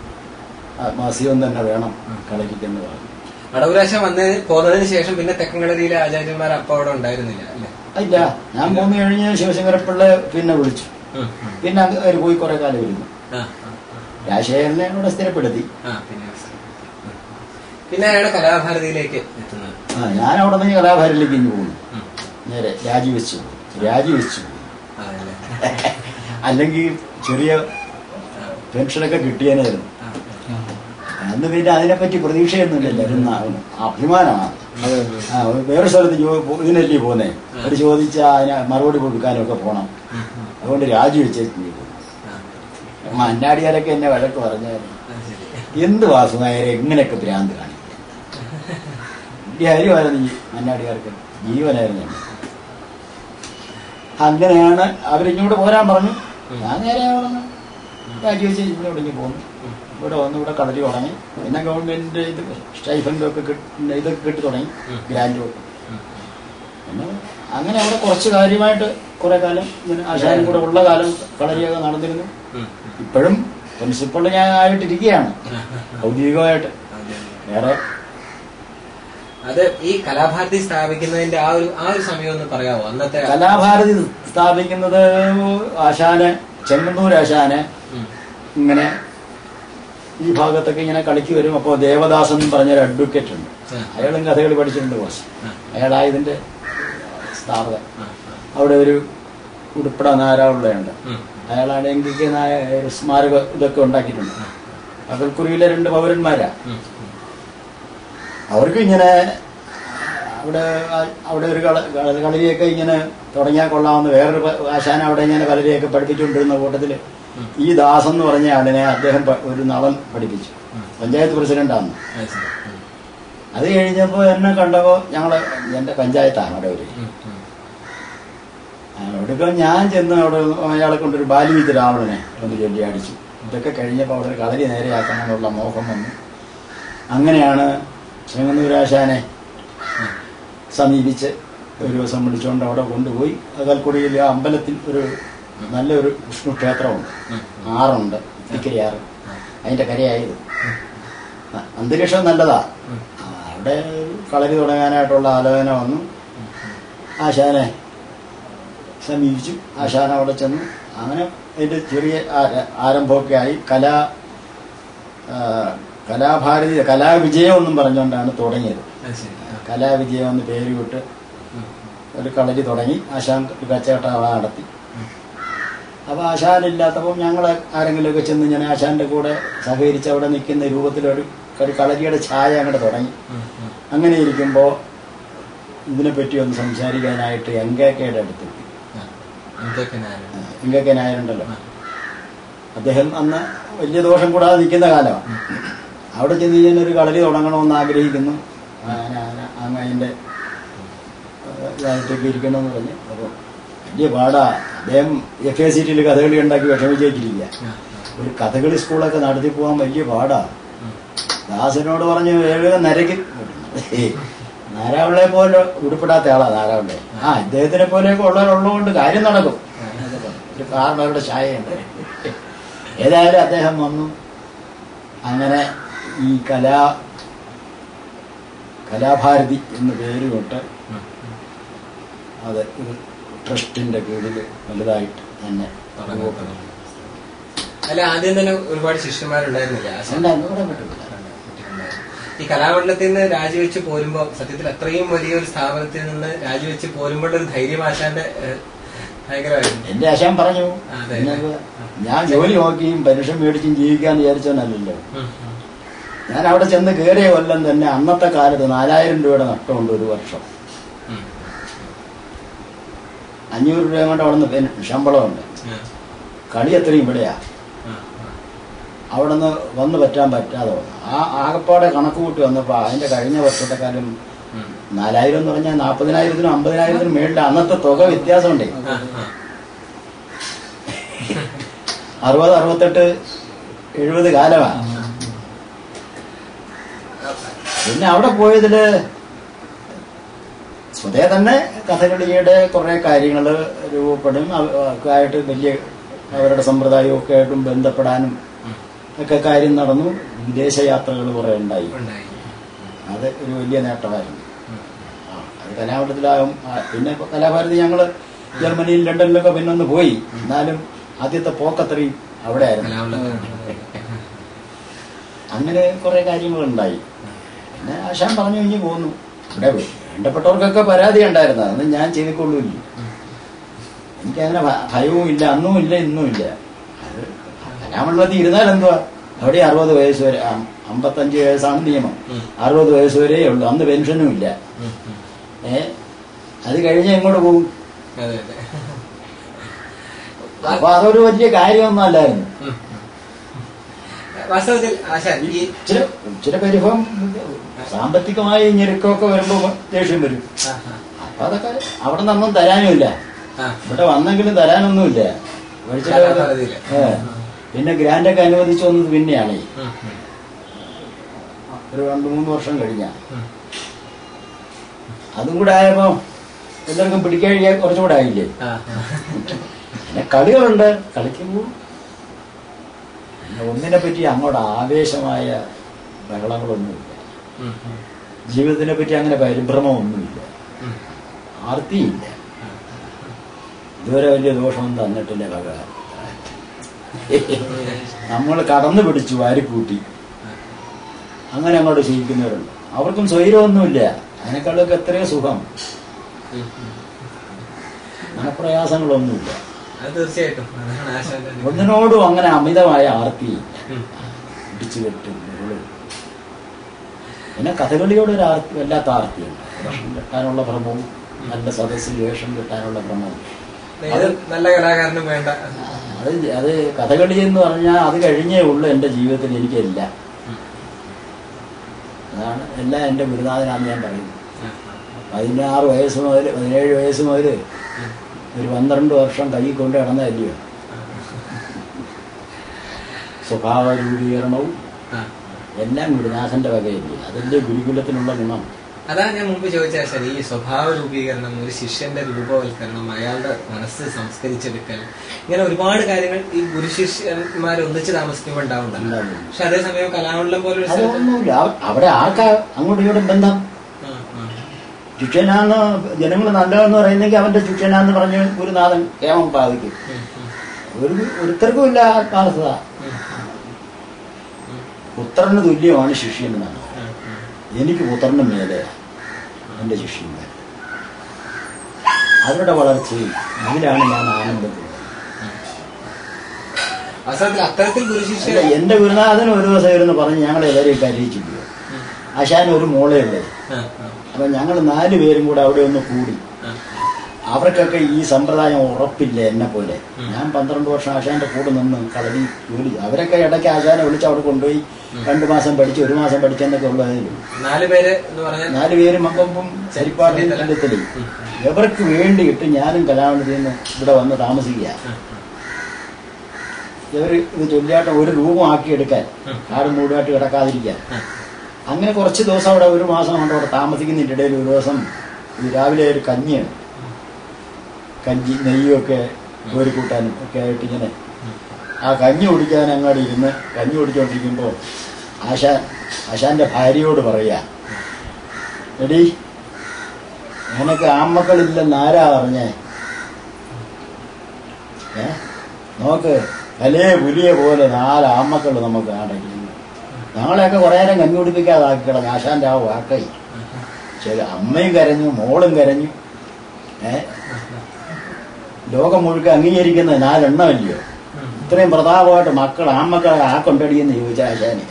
ആ, വാസിയോൻ തന്നെ വേണം കളരിക്കെന്ന് പറഞ്ഞു വടവുരാശ വന്ന് പോന്നതിന് ശേഷം പിന്നെ തെക്കൻകളരിയിലെ ആചാര്യന്മാർ അപ്പൊ അവിടെ ഉണ്ടായിരുന്നില്ല അല്ലേ ഇല്ല ഞാൻ പോന്നു കഴിഞ്ഞ് ശിവശങ്കരപ്പിള്ള പിന്നെ വിളിച്ചു ഉം, ഉം. പിന്നെ അങ്ങ് അവര് പോയി കുറെ കാലം ഇരുന്നു ആ, രാജശേഖരനെ അവിടെ സ്ഥിരപ്പെടുത്തി ആ, പിന്നെ ഉം. പിന്നെ അയാള് കലാഭാരതിയിലേക്ക് എത്തുന്നത് ആ ഞാൻ അവിടെ നിന്ന് കലാഭാരതിലേക്ക് ഇഞ്ഞു പോകുന്നു ഉം. നേരെ രാജിവെച്ചു രാജിവെച്ചു അതല്ലേ. അല്ലെങ്കിൽ ചെറിയ പെൻഷനൊക്കെ കിട്ടിയേനായിരുന്നു ആ, അന്ന് പിന്നെ അതിനെപ്പറ്റി പ്രതീക്ഷയൊന്നുമില്ലല്ലോ ഒരു ന- അഭിമാനമാണ് അതെ, അതെ. ആ വേറെ സ്ഥലത്ത് ജോ- പോ- ഇതിനല്ലേ പോന്നെ അവർ ചോദിച്ചാൽ അതിന് മറുപടി കൊടുക്കാനൊക്കെ പോണം ഉം, ഉം. അതുകൊണ്ട് രാജിവെച്ചേ പോകും ആ, മന്നാടിയാരൊക്കെ എന്നെ വഴക്ക് പറഞ്ഞായിരുന്നു അത് ശരി. എന്ത് വാസുനായരെ ഇങ്ങനെയൊക്കെ ഭ്രാന്ത് കാണിക്കും വലിയ കാര്യമായിരുന്നു ഈ മന്നാടിയാർക്ക് ജീവനായിരുന്നു എന്നെ. അങ്ങനെയാണ് അവരിങ്ങോട്ട് പോരാൻ പറഞ്ഞു ഞാൻ നേരെ അവിടെ നിന്ന് രാജിവെച്ച് ഇങ്ങോട്ട് ഇങ്ങ് പോന്നു ഇവിടെ വന്ന് ഇവിടെ കളരി തുടങ്ങി പിന്നെ ഗവൺമെന്റിന്റെ ഇത് സ്റ്റൈഫൻഡും ഒക്കെ കിട്ടി ഇതൊക്കെ കിട്ടി തുടങ്ങി ഗ്രാൻഡും ഒക്കെ പിന്നെ അങ്ങനെ അവിടെ കുറച്ച് കാര്യമായിട്ട് കുറെ കാലം ഇങ്ങനെ ആശാനും കൂടെ ഉള്ള കാലം കളരിയൊക്കെ നടന്നിരുന്നു ഉം, ഉം. ഇപ്പോഴും പ്രിൻസിപ്പൾ ഞാൻ ആയിട്ടിരിക്കുകയാണ് ആ, ആ, ആ. ഔദ്യോഗികമായിട്ട് അതെ, അതെ. വേറെ അത് ഈ കലാഭാരതി സ്ഥാപിക്കുന്നതിന്റെ ആ ഒരു ആ ഒരു സമയം ഒന്ന് പറയാമോ അന്നത്തെ കലാഭാരതി സ്ഥാപിക്കുന്നത് ആശാന് ചെങ്ങന്നൂർ ആശാന് ഉം. ഇങ്ങനെ ഈ ഭാഗത്തൊക്കെ ഇങ്ങനെ കളിക്ക് വരും അപ്പോൾ ദേവദാസൻ എന്ന് പറഞ്ഞൊരു അഡ്വക്കേറ്റ് ഉണ്ട് ആ. അയാളും കഥകളി പഠിച്ചിട്ടുണ്ട് കുറച്ച് ആ. അയാളാ ഇതിന്റെ സ്ഥാപകൻ ആ, അവിടെ ഒരു ഉടുപ്പിട നാരാളുള്ളയുണ്ട് ഉം. അയാളാണ് എങ്കിക്ക് നായ ഒരു സ്മാരക ഇതൊക്കെ ഉണ്ടാക്കിയിട്ടുണ്ട് പകൽക്കുറിയിലെ രണ്ട് പൗരന്മാരാ ഉം. അവർക്ക് ഇങ്ങനെ അവിടെ ആ- അവിടെ ഒരു കള കള- കളരിയൊക്കെ ഇങ്ങനെ തുടങ്ങിയാൽ കൊള്ളാമെന്ന് വേറൊരു പ- ആശാൻ അവിടെ ഇങ്ങനെ കളരിയൊക്കെ പഠിപ്പിച്ചുകൊണ്ടിരുന്ന കൂട്ടത്തിൽ ഈ ദാസ് എന്ന് പറഞ്ഞ ആളിനെ അദ്ദേഹം പ- ഒരു നളൻ പഠിപ്പിച്ചു പഞ്ചായത്ത് പ്രസിഡന്റാണ് അത് ശരി. ഉം. അത് കഴിഞ്ഞപ്പോൾ എന്നെ കണ്ടപ്പോൾ ഞങ്ങൾ എൻ്റെ പഞ്ചായത്താണ് അവിടെ ഒരു ഉം. ഉം. അവിടെയൊക്കെ ഞാൻ ചെന്ന് അവിടെ അയാളെ കൊണ്ടൊരു ബാലിവിദ്യ രാവണനെ ഒന്ന് ചൊല്ലി അടിച്ചു ഇതൊക്കെ കഴിഞ്ഞപ്പോൾ അവിടെ ഒരു കളരി നേരെയാക്കണമെന്നുള്ള മോഹം വന്നു അങ്ങനെയാണ് ചെങ്ങന്നൂരാശാനെ സമീപിച്ച് ഒരു ദിവസം വിളിച്ചുകൊണ്ട് അവിടെ കൊണ്ടുപോയി അകൽക്കുടിയിൽ ആ അമ്പലത്തിൽ ഒരു നല്ലൊരു വിഷ്ണു ക്ഷേത്രമുണ്ട് ആറുണ്ട് ഇത്തിക്കരിയാറ് അതിന്റെ കരയായത് ആ, അന്തരീക്ഷം നല്ലതാ ആ, അവിടെ കളരി തുടങ്ങാനായിട്ടുള്ള ആലോചന വന്നു ആശാനെ സമീപിച്ചു ആശാൻ അവിടെ ചെന്നു അങ്ങനെ അതിന്റെ ചെറിയ ആ- ആരംഭമൊക്കെ ആയി കലാ ആ, കലാഭാരതി കലാവിജയം എന്നും പറഞ്ഞുകൊണ്ടാണ് തുടങ്ങിയത് അത് ശരി ആ. കലാവിജയം എന്ന് പേര് വിട്ട് ഉം. ഒരു കളരി തുടങ്ങി ആശാൻ ഒരു കച്ചവട നടത്തി ഉം. അപ്പോൾ ആശാനില്ലാത്തപ്പോൾ ഞങ്ങൾ ആരെങ്കിലുമൊക്കെ ചെന്ന് ഞാൻ ആശാന്റെ കൂടെ സഹകരിച്ച് അവിടെ നിൽക്കുന്ന രൂപത്തിലൊരു ഒരു കളരിയുടെ ഛായ അങ്ങോട്ട് തുടങ്ങി ഉം. ഉം. അങ്ങനെ ഇരിക്കുമ്പോൾ ഇതിനെപ്പറ്റി ഒന്ന് സംസാരിക്കാനായിട്ട് എം കെ കെയുടെ അടുത്തെത്തി ആ. എന്തൊക്കെ ഞാനുണ്ട് എം കെ കെ നായരുണ്ടല്ലോ അദ്ദേഹം അന്ന് വലിയ ദോഷം കൂടാതെ നിൽക്കുന്ന കാലമാണ് അവിടെ ചെന്ന് കഴിഞ്ഞാൽ ഒരു കളരി തുടങ്ങണമെന്ന് ആഗ്രഹിക്കുന്നു അങ്ങനെ അങ്ങനെ അങ്ങ് അതിൻ്റെ ഇതായിട്ടൊക്കെ ഇരിക്കണമെന്ന് പറഞ്ഞ് അപ്പോൾ വലിയ പാടാ അദ്ദേഹം എഫ് എ സീറ്റിൽ കഥകളി ഉണ്ടാക്കി വിഷമിച്ചേക്കില്ല ആ. ഒരു കഥകളി സ്കൂളൊക്കെ നടത്തി പോകാൻ വലിയ പാടാ ഉം. ദാസനോട് പറഞ്ഞു വേഗം നരയ്ക്കും നാരാവിളെ പോലെ ഉരുപ്പെടാത്ത ആളാ നാരാവിളെ ആ ഇദ്ദേഹത്തിനെ പോലെയൊക്കെ ഉള്ളവരുള്ളതുകൊണ്ട് കാര്യം നടക്കും ഒരു കാരണവരുടെ ഛായയുണ്ട് ഏതായാലും അദ്ദേഹം വന്നു അങ്ങനെ ഈ കലാ കലാഭാരതി എന്ന് പേര് തൊട്ട് ഉം. അത് ഒരു ട്രസ്റ്റിന്റെ കീഴിൽ വലുതായിട്ട് തന്നെ തുടങ്ങി, തുടങ്ങി. അല്ല ആദ്യം തന്നെ ഒരുപാട് ശിഷ്യന്മാരുണ്ടായിരുന്നില്ല ആശാൻ ഉണ്ടായിരുന്നു, ഇവിടെ പറ്റില്ല. ഈ കലാമണ്ഡലത്തിൽ നിന്ന് രാജിവെച്ച് പോരുമ്പോ സത്യത്തിൽ അത്രയും വലിയൊരു സ്ഥാപനത്തിൽ നിന്ന് രാജിവെച്ച് പോരുമ്പോൾ ഒരു ധൈര്യം ആശാന്റെ ഏഹ്, ഭയങ്കരമായിരുന്നു എന്റെ ആശാൻ പറഞ്ഞു അതെ. നിങ്ങൾക്ക് ഞാൻ ജോലി നോക്കിയും പെൻഷൻ മേടിച്ചും ജീവിക്കാന്ന് വിചാരിച്ചവനല്ലല്ലോ ഉം, ഉം. ഞാൻ അവിടെ ചെന്ന് കയറിയ കൊല്ലം തന്നെ അന്നത്തെ കാലത്ത് നാലായിരം രൂപയുടെ നഷ്ടമുണ്ട് ഒരു വർഷം ഉം. അഞ്ഞൂറ് രൂപ കൊണ്ട് അവിടെ നിന്ന് ശമ്പളമുണ്ട് ആ, കളി അത്രയും ഇവിടെയാ ആ, ആ. അവിടെ നിന്ന് വന്ന് പറ്റാൻ പറ്റാതെ വന്നു ആ ആകപ്പാടെ കണക്ക് കൂട്ടി വന്നപ്പോൾ അതിന്റെ കഴിഞ്ഞ വർഷത്തെ കാലം ഉം. നാലായിരം എന്ന് പറഞ്ഞാൽ നാൽപ്പതിനായിരത്തിനും അമ്പതിനായിരത്തിനും മേളിൽ അന്നത്തെ തുക വ്യത്യാസമുണ്ടേ ആ, ആ. അറുപത് അറുപത്തെട്ട് എഴുപത് കാലമാണ് പിന്നെ അവിടെ പോയതില് സ്വതേ തന്നെ കഥകളിയുടെ കുറെ കാര്യങ്ങൾ രൂപപ്പെടും അവ- ഒക്കെ ആയിട്ട് വലിയ അവരുടെ സമ്പ്രദായവും ഒക്കെ ആയിട്ടും ബന്ധപ്പെടാനും ഒക്കെ കാര്യം നടന്നു വിദേശയാത്രകൾ കുറെ ഉണ്ടായി ഉണ്ടായി അത് ഒരു വലിയ നേട്ടമായിരുന്നു ഉം. ആ, അത് കലാമണ്ഡലത്തിലാകും ആ, പിന്നെ ഇപ്പൊ കലാഭാരതി ഞങ്ങള് ജർമ്മനിയിൽ ലണ്ടനിലൊക്കെ പിന്നെ ഒന്ന് പോയി എന്നാലും ആദ്യത്തെ പോക്കത്രയും അവിടെ ആയിരുന്നു കലാമണ്ഡലത്തിൽ അങ്ങനെ കുറെ കാര്യങ്ങളുണ്ടായി പിന്നെ ആശാൻ പറഞ്ഞു കഴിഞ്ഞ് പോന്നു ഇവിടെ വേണ്ടപ്പെട്ടവർക്കൊക്കെ പരാതി ഉണ്ടായിരുന്നു അതൊന്നും ഞാൻ ചെയ്തിക്കൊള്ളൂല്ല എനിക്കങ്ങനെ ഭ- ഭയവും ഇല്ല അന്നും ഇല്ല ഇന്നും ഇല്ല അത് കലാമണ്ഡലത്തിൽ ഇരുന്നാൽ എന്തുവാ അവിടെ അറുപത് വയസ്സ് വരെ അം- അമ്പത്തഞ്ച് വയസ്സാണ് നിയമം ഉം. അറുപത് വയസ്സ് വരെ ഉള്ളൂ അന്ന് പെൻഷനും ഇല്ല ഉം, ഉം. ഏ അത് കഴിഞ്ഞ് എങ്ങോട്ട് പോകും അതെ അതെ അപ്പൊ അതൊരു വലിയ കാര്യമൊന്നും അല്ലായിരുന്നു ഉം, ഉം. വാസ്തവത്തിൽ ആശാൻ ഈ ചില ചില പരിഭവം സാമ്പത്തികമായ ഞെരുക്കമൊക്കെ വരുമ്പോ ദേഷ്യം വരും ആ, ആ, അപ്പൊ അതൊക്കെ അവിടെ നിന്നൊന്നും തരാനുമില്ല ആ. ഇവിടെ വന്നെങ്കിലും തരാനൊന്നുമില്ല ഒഴിച്ചിട്ട് കലാഭാരതിയില്. ഏ. പിന്നെ ഗ്രാൻഡൊക്കെ അനുവദിച്ചു വന്നത് പിന്നെയാണ് ഈ ഉം, ഉം, ഒരു രണ്ട് മൂന്ന് വർഷം കഴിഞ്ഞ ഉം. അതും കൂടെ ആയപ്പോ എല്ലാവർക്കും പിടിക്കാൻ കുറച്ചുകൂടെ ആയില്ലേ ആ, ആ. പിന്നെ കളികളുണ്ട് കളിക്കുമ്പോൾ പിന്നെ ഒന്നിനെ പറ്റി അങ്ങോട്ട് ആവേശമായ ബഹളങ്ങളൊന്നുമില്ല ഉം, ഉം, ജീവിതത്തിനെ പറ്റി അങ്ങനെ പരിഭ്രമമൊന്നുമില്ല ഉം. ആർത്തിയില്ല ഇതുവരെ വലിയ ദോഷമൊന്നും തന്നിട്ടില്ല ഭഗവാൻ നമ്മൾ കടന്നു പിടിച്ചു വാരിക്കൂട്ടി അങ്ങനെ അങ്ങോട്ട് ശീലിക്കുന്നവരുണ്ട് അവർക്കും സ്വൈരമൊന്നുമില്ല അതിനേക്കാളൊക്കെ എത്രയോ സുഖം ഉം, ഉം. മനപ്രയാസങ്ങളൊന്നുമില്ല അത് തീർച്ചയായിട്ടും അതാണ് ആശാന്റെ ഒരു- ഒന്നിനോടും അങ്ങനെ അമിതമായ ആർത്തിയില്ല ഉം. പിടിച്ചു കെട്ടും ഉരുളും. പിന്നെ കഥകളിയോട് ഒരു ആർത്തി വല്ലാത്ത ആർത്തിയുണ്ട് വേഷം കെട്ടാനുള്ള ഭ്രമവും നല്ല സദസ്സിൽ വേഷം കെട്ടാനുള്ള ഭ്രമവും ഏത് നല്ല കലാകാരനും വേണ്ട അത് അത് കഥകളി എന്ന് പറഞ്ഞാൽ അത് കഴിഞ്ഞേ ഉള്ളൂ എൻ്റെ ജീവിതത്തിൽ എനിക്കെല്ലാം ഉം. അതാണ് എല്ലാം എൻ്റെ ഗുരുനാഥനാന്ന് ഞാൻ പറയുന്നത് ആ, പതിനാറ് വയസ്സ് മുതൽ പതിനേഴ് വയസ്സ് മുതൽ ഉം. ഒരു പന്ത്രണ്ട് വർഷം കൈ കൊണ്ട് കിടന്നതല്ലയോ സ്വഭാവ രൂപീകരണവും ആ. എല്ലാം ഗുരുനാഥന്റെ വകയല്ലേ അതിന്റെ ഗുരുകുലത്തിനുള്ള ഗുണം അതാ ഞാൻ മുമ്പ് ചോദിച്ച ആശാൻ ഈ സ്വഭാവ രൂപീകരണം ഒരു ശിഷ്യന്റെ രൂപവൽക്കരണം അയാളുടെ മനസ്സ് സംസ്കരിച്ചെടുക്കൽ ഇങ്ങനെ ഒരുപാട് കാര്യങ്ങൾ ഈ ഗുരു ശിഷ്യന്മാർ ഒന്നിച്ച് താമസിക്കുമ്പോൾ ഉണ്ടാവുന്നുണ്ടല്ലോ ഉണ്ടാവും. പക്ഷെ അതേസമയം കലാമണ്ഡലം പോലെ ഒരു സ്ഥലത്ത് അതൊന്നുമില്ല അവ- അവിടെ ആർക്കാ അങ്ങോട്ടും ഇങ്ങോട്ടും ബന്ധം ആ, ആ. ശിക്ഷനാന്ന് ജനങ്ങൾ നല്ലതെന്ന് പറയുന്നെങ്കിൽ അവന്റെ ശിക്ഷനാന്ന് പറഞ്ഞ് ഗുരുനാഥൻ ഏമം പാവിക്കും ഉം, ഉം. ഒരു ഒരുത്തർക്കും ഇല്ല ആത്മാർത്ഥത പുത്രന് തുല്യമാണ് ശിഷ്യൻ എന്നാണ് എനിക്ക് പുത്രന് മേലെയാണ് എൻ്റെ ശിഷ്യന്മാർ അവരുടെ വളർച്ചയിൽ അതിലാണ് ഞാൻ ആനന്ദപ്പെടുന്നത് അവസരത്തിൽ അത്തരത്തിൽ ഗുരുശിഷ്യ അല്ല എന്റെ ഗുരുനാഥൻ ഒരു ദിവസം ഇരുന്ന് പറഞ്ഞ് ഞങ്ങൾ എല്ലാവരെയും കരയിച്ചില്ല ആശാൻ ഒരു മോളേ ഉള്ളത് അപ്പൊ ഞങ്ങൾ നാല് പേരും കൂടെ അവിടെ ഒന്ന് കൂടി അവർക്കൊക്കെ ഈ സമ്പ്രദായം ഉറപ്പില്ല എന്നെ പോലെ ഞാൻ പന്ത്രണ്ട് വർഷം ആശാന്റെ കൂടെ നിന്ന് കളരി ജോലി ചെയ്തു. അവരൊക്കെ ഇടയ്ക്ക് ആശാനെ വിളിച്ച് അവിടെ കൊണ്ടുപോയി രണ്ടു മാസം പഠിച്ച് ഒരു മാസം പഠിച്ചെന്നൊക്കെ ഉള്ളതിലും നാല് പേര് എന്ന് പറഞ്ഞാൽ നാല് പേരും മമ്പും ചരിപ്പാട്ടിയും ചെല്ലത്തിലും ഇവർക്ക് വേണ്ടിയിട്ട് ഞാനും കലാമണ്ഡലത്തിൽ നിന്ന് ഇവിടെ വന്ന് താമസിക്കുക ഇവർ ഇത് ചൊല്ലിയാട്ടം ഒരു റൂം ആക്കി എടുക്കാൻ കാടും മൂടുമായിട്ട് കിടക്കാതിരിക്കാൻ അങ്ങനെ കുറച്ച് ദിവസം അവിടെ ഒരു മാസം കൊണ്ട് അവിടെ താമസിക്കുന്നതിൻ്റെ ഇടയിൽ ഒരു ദിവസം ഈ രാവിലെ ഒരു കഞ്ഞിയാണ് കഞ്ഞി നെയ്യൊക്കെ ഒരു കൂട്ടാനും ഒക്കെ ആയിട്ട് ഇങ്ങനെ ആ കഞ്ഞി കുടിക്കാൻ അങ്ങോട്ട് ഇരുന്ന് കഞ്ഞി കുടിച്ചോണ്ടിരിക്കുമ്പോൾ ആശാൻ ആശാന്റെ ഭാര്യയോട് പറയാ എടി നിനക്ക് ആമ്മക്കളില്ലെന്ന് ആരാ പറഞ്ഞേ ഏ നോക്ക് കലേ പുലിയെ പോലെ നാല് ആമ്മക്കൾ നമുക്ക് അടയ്ക്കുന്നു ഞങ്ങളെയൊക്കെ കുറേ നേരം കഞ്ഞി കുടിപ്പിക്കാതാക്കി കളഞ്ഞു ആശാന്റെ ആ വാക്കൈ ചില അമ്മയും കരഞ്ഞു മോളും കരഞ്ഞു ഏ ലോകം മുഴുക്ക അംഗീകരിക്കുന്ന നാലെണ്ണമല്ലയോ ഇത്രയും പ്രതാപമായിട്ട് മക്കൾ ആമ്മക്കളെ ആ കൊണ്ടടിയെന്ന് ചോദിച്ച ആശാനെ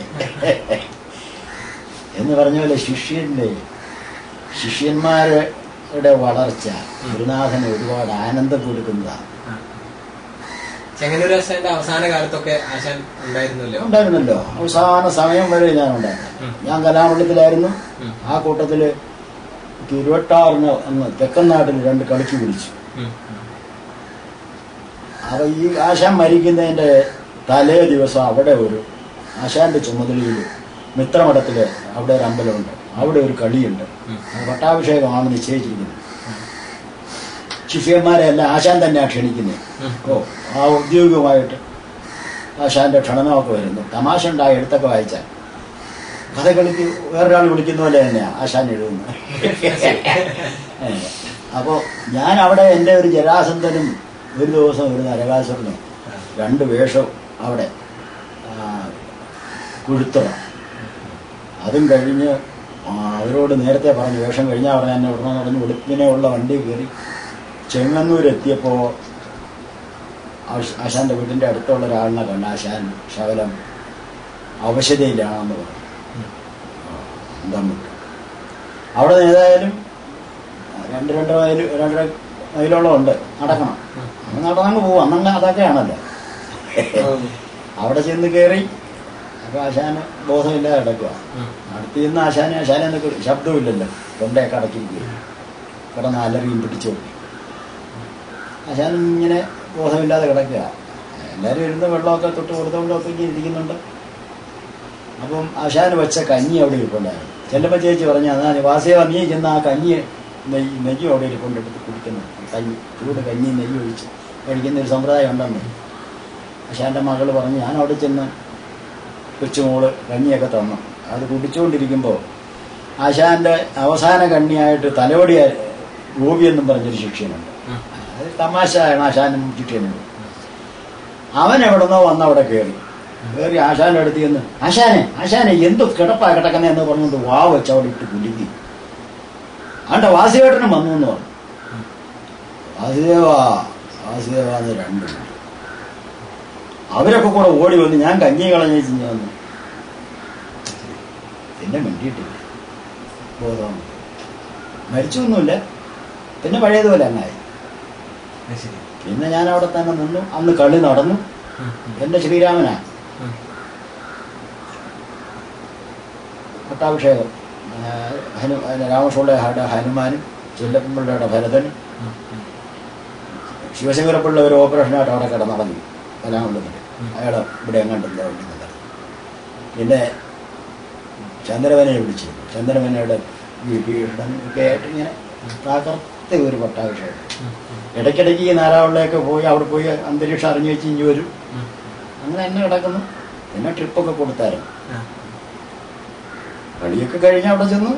എന്ന് പറഞ്ഞ പോലെ ശിഷ്യന്റെ ശിഷ്യന്മാരുടെ വളർച്ച ഗുരുനാഥനെ ഒരുപാട് ആനന്ദം കൊടുക്കുന്നതാണ് ചെങ്ങന്നൂർ ആശാന്റെ അവസാന കാലത്തൊക്കെ ആശാൻ ഉണ്ടായിരുന്നല്ലോ ഉണ്ടായിരുന്നല്ലോ അവസാന സമയം വരെ ഞാൻ ഉണ്ടായിരുന്നു ഞാൻ കലാമണ്ഡലത്തിലായിരുന്നു ഉം. ആ കൂട്ടത്തില് ഇരുപത്താറിന് അന്ന് തെക്കൻ നാട്ടിൽ രണ്ട് കളിച്ചു പിടിച്ചു ഉം. അപ്പൊ ഈ ആശാൻ മരിക്കുന്നതിന്റെ തലേ ദിവസം അവിടെ ഒരു ആശാന്റെ ചുമതലയിൽ മിത്രമഠത്തില് അവിടെ ഒരു അമ്പലമുണ്ട് അവിടെ ഒരു കളിയുണ്ട് ഉം. അത് പട്ടാഭിഷേകമാണ് നിശ്ചയിച്ചിരിക്കുന്നത് ശിഷ്യന്മാരെ എല്ലാം ആശാൻ തന്നെയാണ് ക്ഷണിക്കുന്നത് ഉം. ഓ ആ ഔദ്യോഗികമായിട്ട് ആശാന്റെ ക്ഷണനമൊക്കെ വരുന്നു തമാശ ഉണ്ടായി എടുത്തൊക്കെ വായിച്ചാൽ കഥകളിക്ക് വേറൊരാൾ വിളിക്കുന്ന പോലെ തന്നെയാണ് ആശാൻ എഴുതുന്നത് ഏ, അപ്പോ ഞാൻ അവിടെ എൻ്റെ ഒരു ജരാസന്ധനും ഒരു ദിവസം ഒരു നരകാസുരനും രണ്ട് വേഷം അവിടെ ആ, കുഴുത്തറ അതും കഴിഞ്ഞ് ആ, അവരോട് നേരത്തെ പറഞ്ഞു വേഷം കഴിഞ്ഞാൽ പറഞ്ഞ എന്നെ ഉടനെ നടന്ന് വെളുപ്പിനെ ഉള്ള വണ്ടി കയറി ചെങ്ങന്നൂർ എത്തിയപ്പോൾ ആശാന്റെ വീടിന്റെ അടുത്തുള്ള ഒരാളിനെ കണ്ട ആശാൻ ശകലം അവശതയിലാണെന്ന് പറഞ്ഞു എന്താ വിട്ടു അവിടെ നിന്ന് ഏതായാലും രണ്ട് രണ്ട് മൈൽ രണ്ടര മൈലോളം ഉണ്ട് നടക്കണം അന്ന് നടന്നങ്ങ് പോവും അന്നങ്ങ് അതൊക്കെയാണല്ലോ അവിടെ ചെന്ന് കയറി അപ്പൊ ആശാന് ബോധമില്ലാതെ കിടക്കുക ഉം. അടുത്ത് ചെന്ന് ആശാന് ആശാനെ എന്നൊക്കെ ശബ്ദമില്ലല്ലോ തൊണ്ടയൊക്കെ അടച്ചിരിക്കുക കിടന്ന് അലറിയും പിടിച്ചു ആശാൻ ഇങ്ങനെ ബോധമില്ലാതെ കിടക്കുക എല്ലാവരും ഇരുന്ന് വെള്ളമൊക്കെ തൊട്ട് കൊടുത്തോണ്ടൊക്കെ ഇങ്ങനെ ഇരിക്കുന്നുണ്ട് അപ്പം ആശാന് വെച്ച കഞ്ഞി അവിടെ ഇരിപ്പുണ്ടായിരുന്നു ചെല്ലപ്പ ചേച്ചി പറഞ്ഞു അതാ വാസിയ നീ ചെന്ന് ആ കഞ്ഞി നെയ്യ് നെയ്യും അവിടെ ഇരിപ്പുണ്ടെടുത്ത് കുടിക്കുന്നു കഞ്ഞി ചൂട് കഞ്ഞി നെയ്യ് ഒഴിച്ച് കഴിക്കുന്ന ഒരു സമ്പ്രദായം ഉണ്ടെന്ന് ആശാന്റെ മകള് പറഞ്ഞു ഞാൻ അവിടെ ചെന്ന് കൊച്ചുമോള് കഞ്ഞിയൊക്കെ തന്നു അത് കുടിച്ചുകൊണ്ടിരിക്കുമ്പോൾ ആശാന്റെ അവസാന കണ്ണിയായിട്ട് തലോടി ഗോപി എന്നും പറഞ്ഞൊരു ശിക്ഷനുണ്ട് ഉം. അത് തമാശയാണ് ആശാനും ചുറ്റിയനും അവൻ എവിടെന്നോ വന്ന് അവിടെ കയറി കയറി ആശാന്റെ അടുത്ത് ചെന്ന് ആശാനെ ആശാനെ എന്തോ കിടപ്പാ കിടക്കുന്നേ എന്ന് പറഞ്ഞുകൊണ്ട് വാ വെച്ച് അവിടെ ഇട്ട് കുലുക്കി ആണ്ട വാസുദേവേട്ടനും വന്നു എന്ന് പറഞ്ഞു വാസുദേവാ വാസുദേവാ എന്ന് രണ്ടു പേര്. അവരൊക്കെ കൂടെ ഓടി വന്ന് ഞാൻ കഞ്ഞി കളഞ്ഞു വന്നു പിന്നെ മിണ്ടിയിട്ടില്ല ബോധം മരിച്ചൊന്നുമില്ല പിന്നെ പഴയതുപോലെ അങ്ങായി അത് ശരി പിന്നെ ഞാൻ അവിടെ തന്നെ നിന്നു അന്ന് കളി നടന്നു ഉം. ഉം. എന്റെ ശ്രീരാമനാ ഉം. പട്ടാഭിഷേകം ആ, ഹനു രാമഷോളയുടെ ഹനുമാനും ചെല്ലപ്പിള്ളയുടെ ഭരതനും ഉം. ഉം. ശിവശങ്കരപ്പിള്ള ഒരു ഓപ്പറേഷനായിട്ട് അവിടെ കിടന്ന് നടന്നു കലാമണ്ഡലത്തിൽ അയാൾ ഇവിടെ എങ്ങാണ്ടില്ല വണ്ടി നിന്നത് പിന്നെ ചന്ദ്രവനെ വിളിച്ചു ചന്ദ്രവനയുടെ വീട്ടിടൻ ഒക്കെ ആയിട്ട് ഇങ്ങനെ തകർത്ത ഒരു പട്ടാഭിഷേകം ഉം. ഉം. ഇടയ്ക്കിടയ്ക്ക് ഈ നാരാവളിയൊക്കെ പോയി അവിടെ പോയി അന്തരീക്ഷം അറിഞ്ഞു വെച്ച് ഇഞ്ചി വരും ഉം. അങ്ങനെ തന്നെ കിടക്കുന്നു പിന്നെ ട്രിപ്പൊക്കെ കൊടുത്തായിരുന്നു ആ. കളിയൊക്കെ കഴിഞ്ഞ് അവിടെ ചെന്നു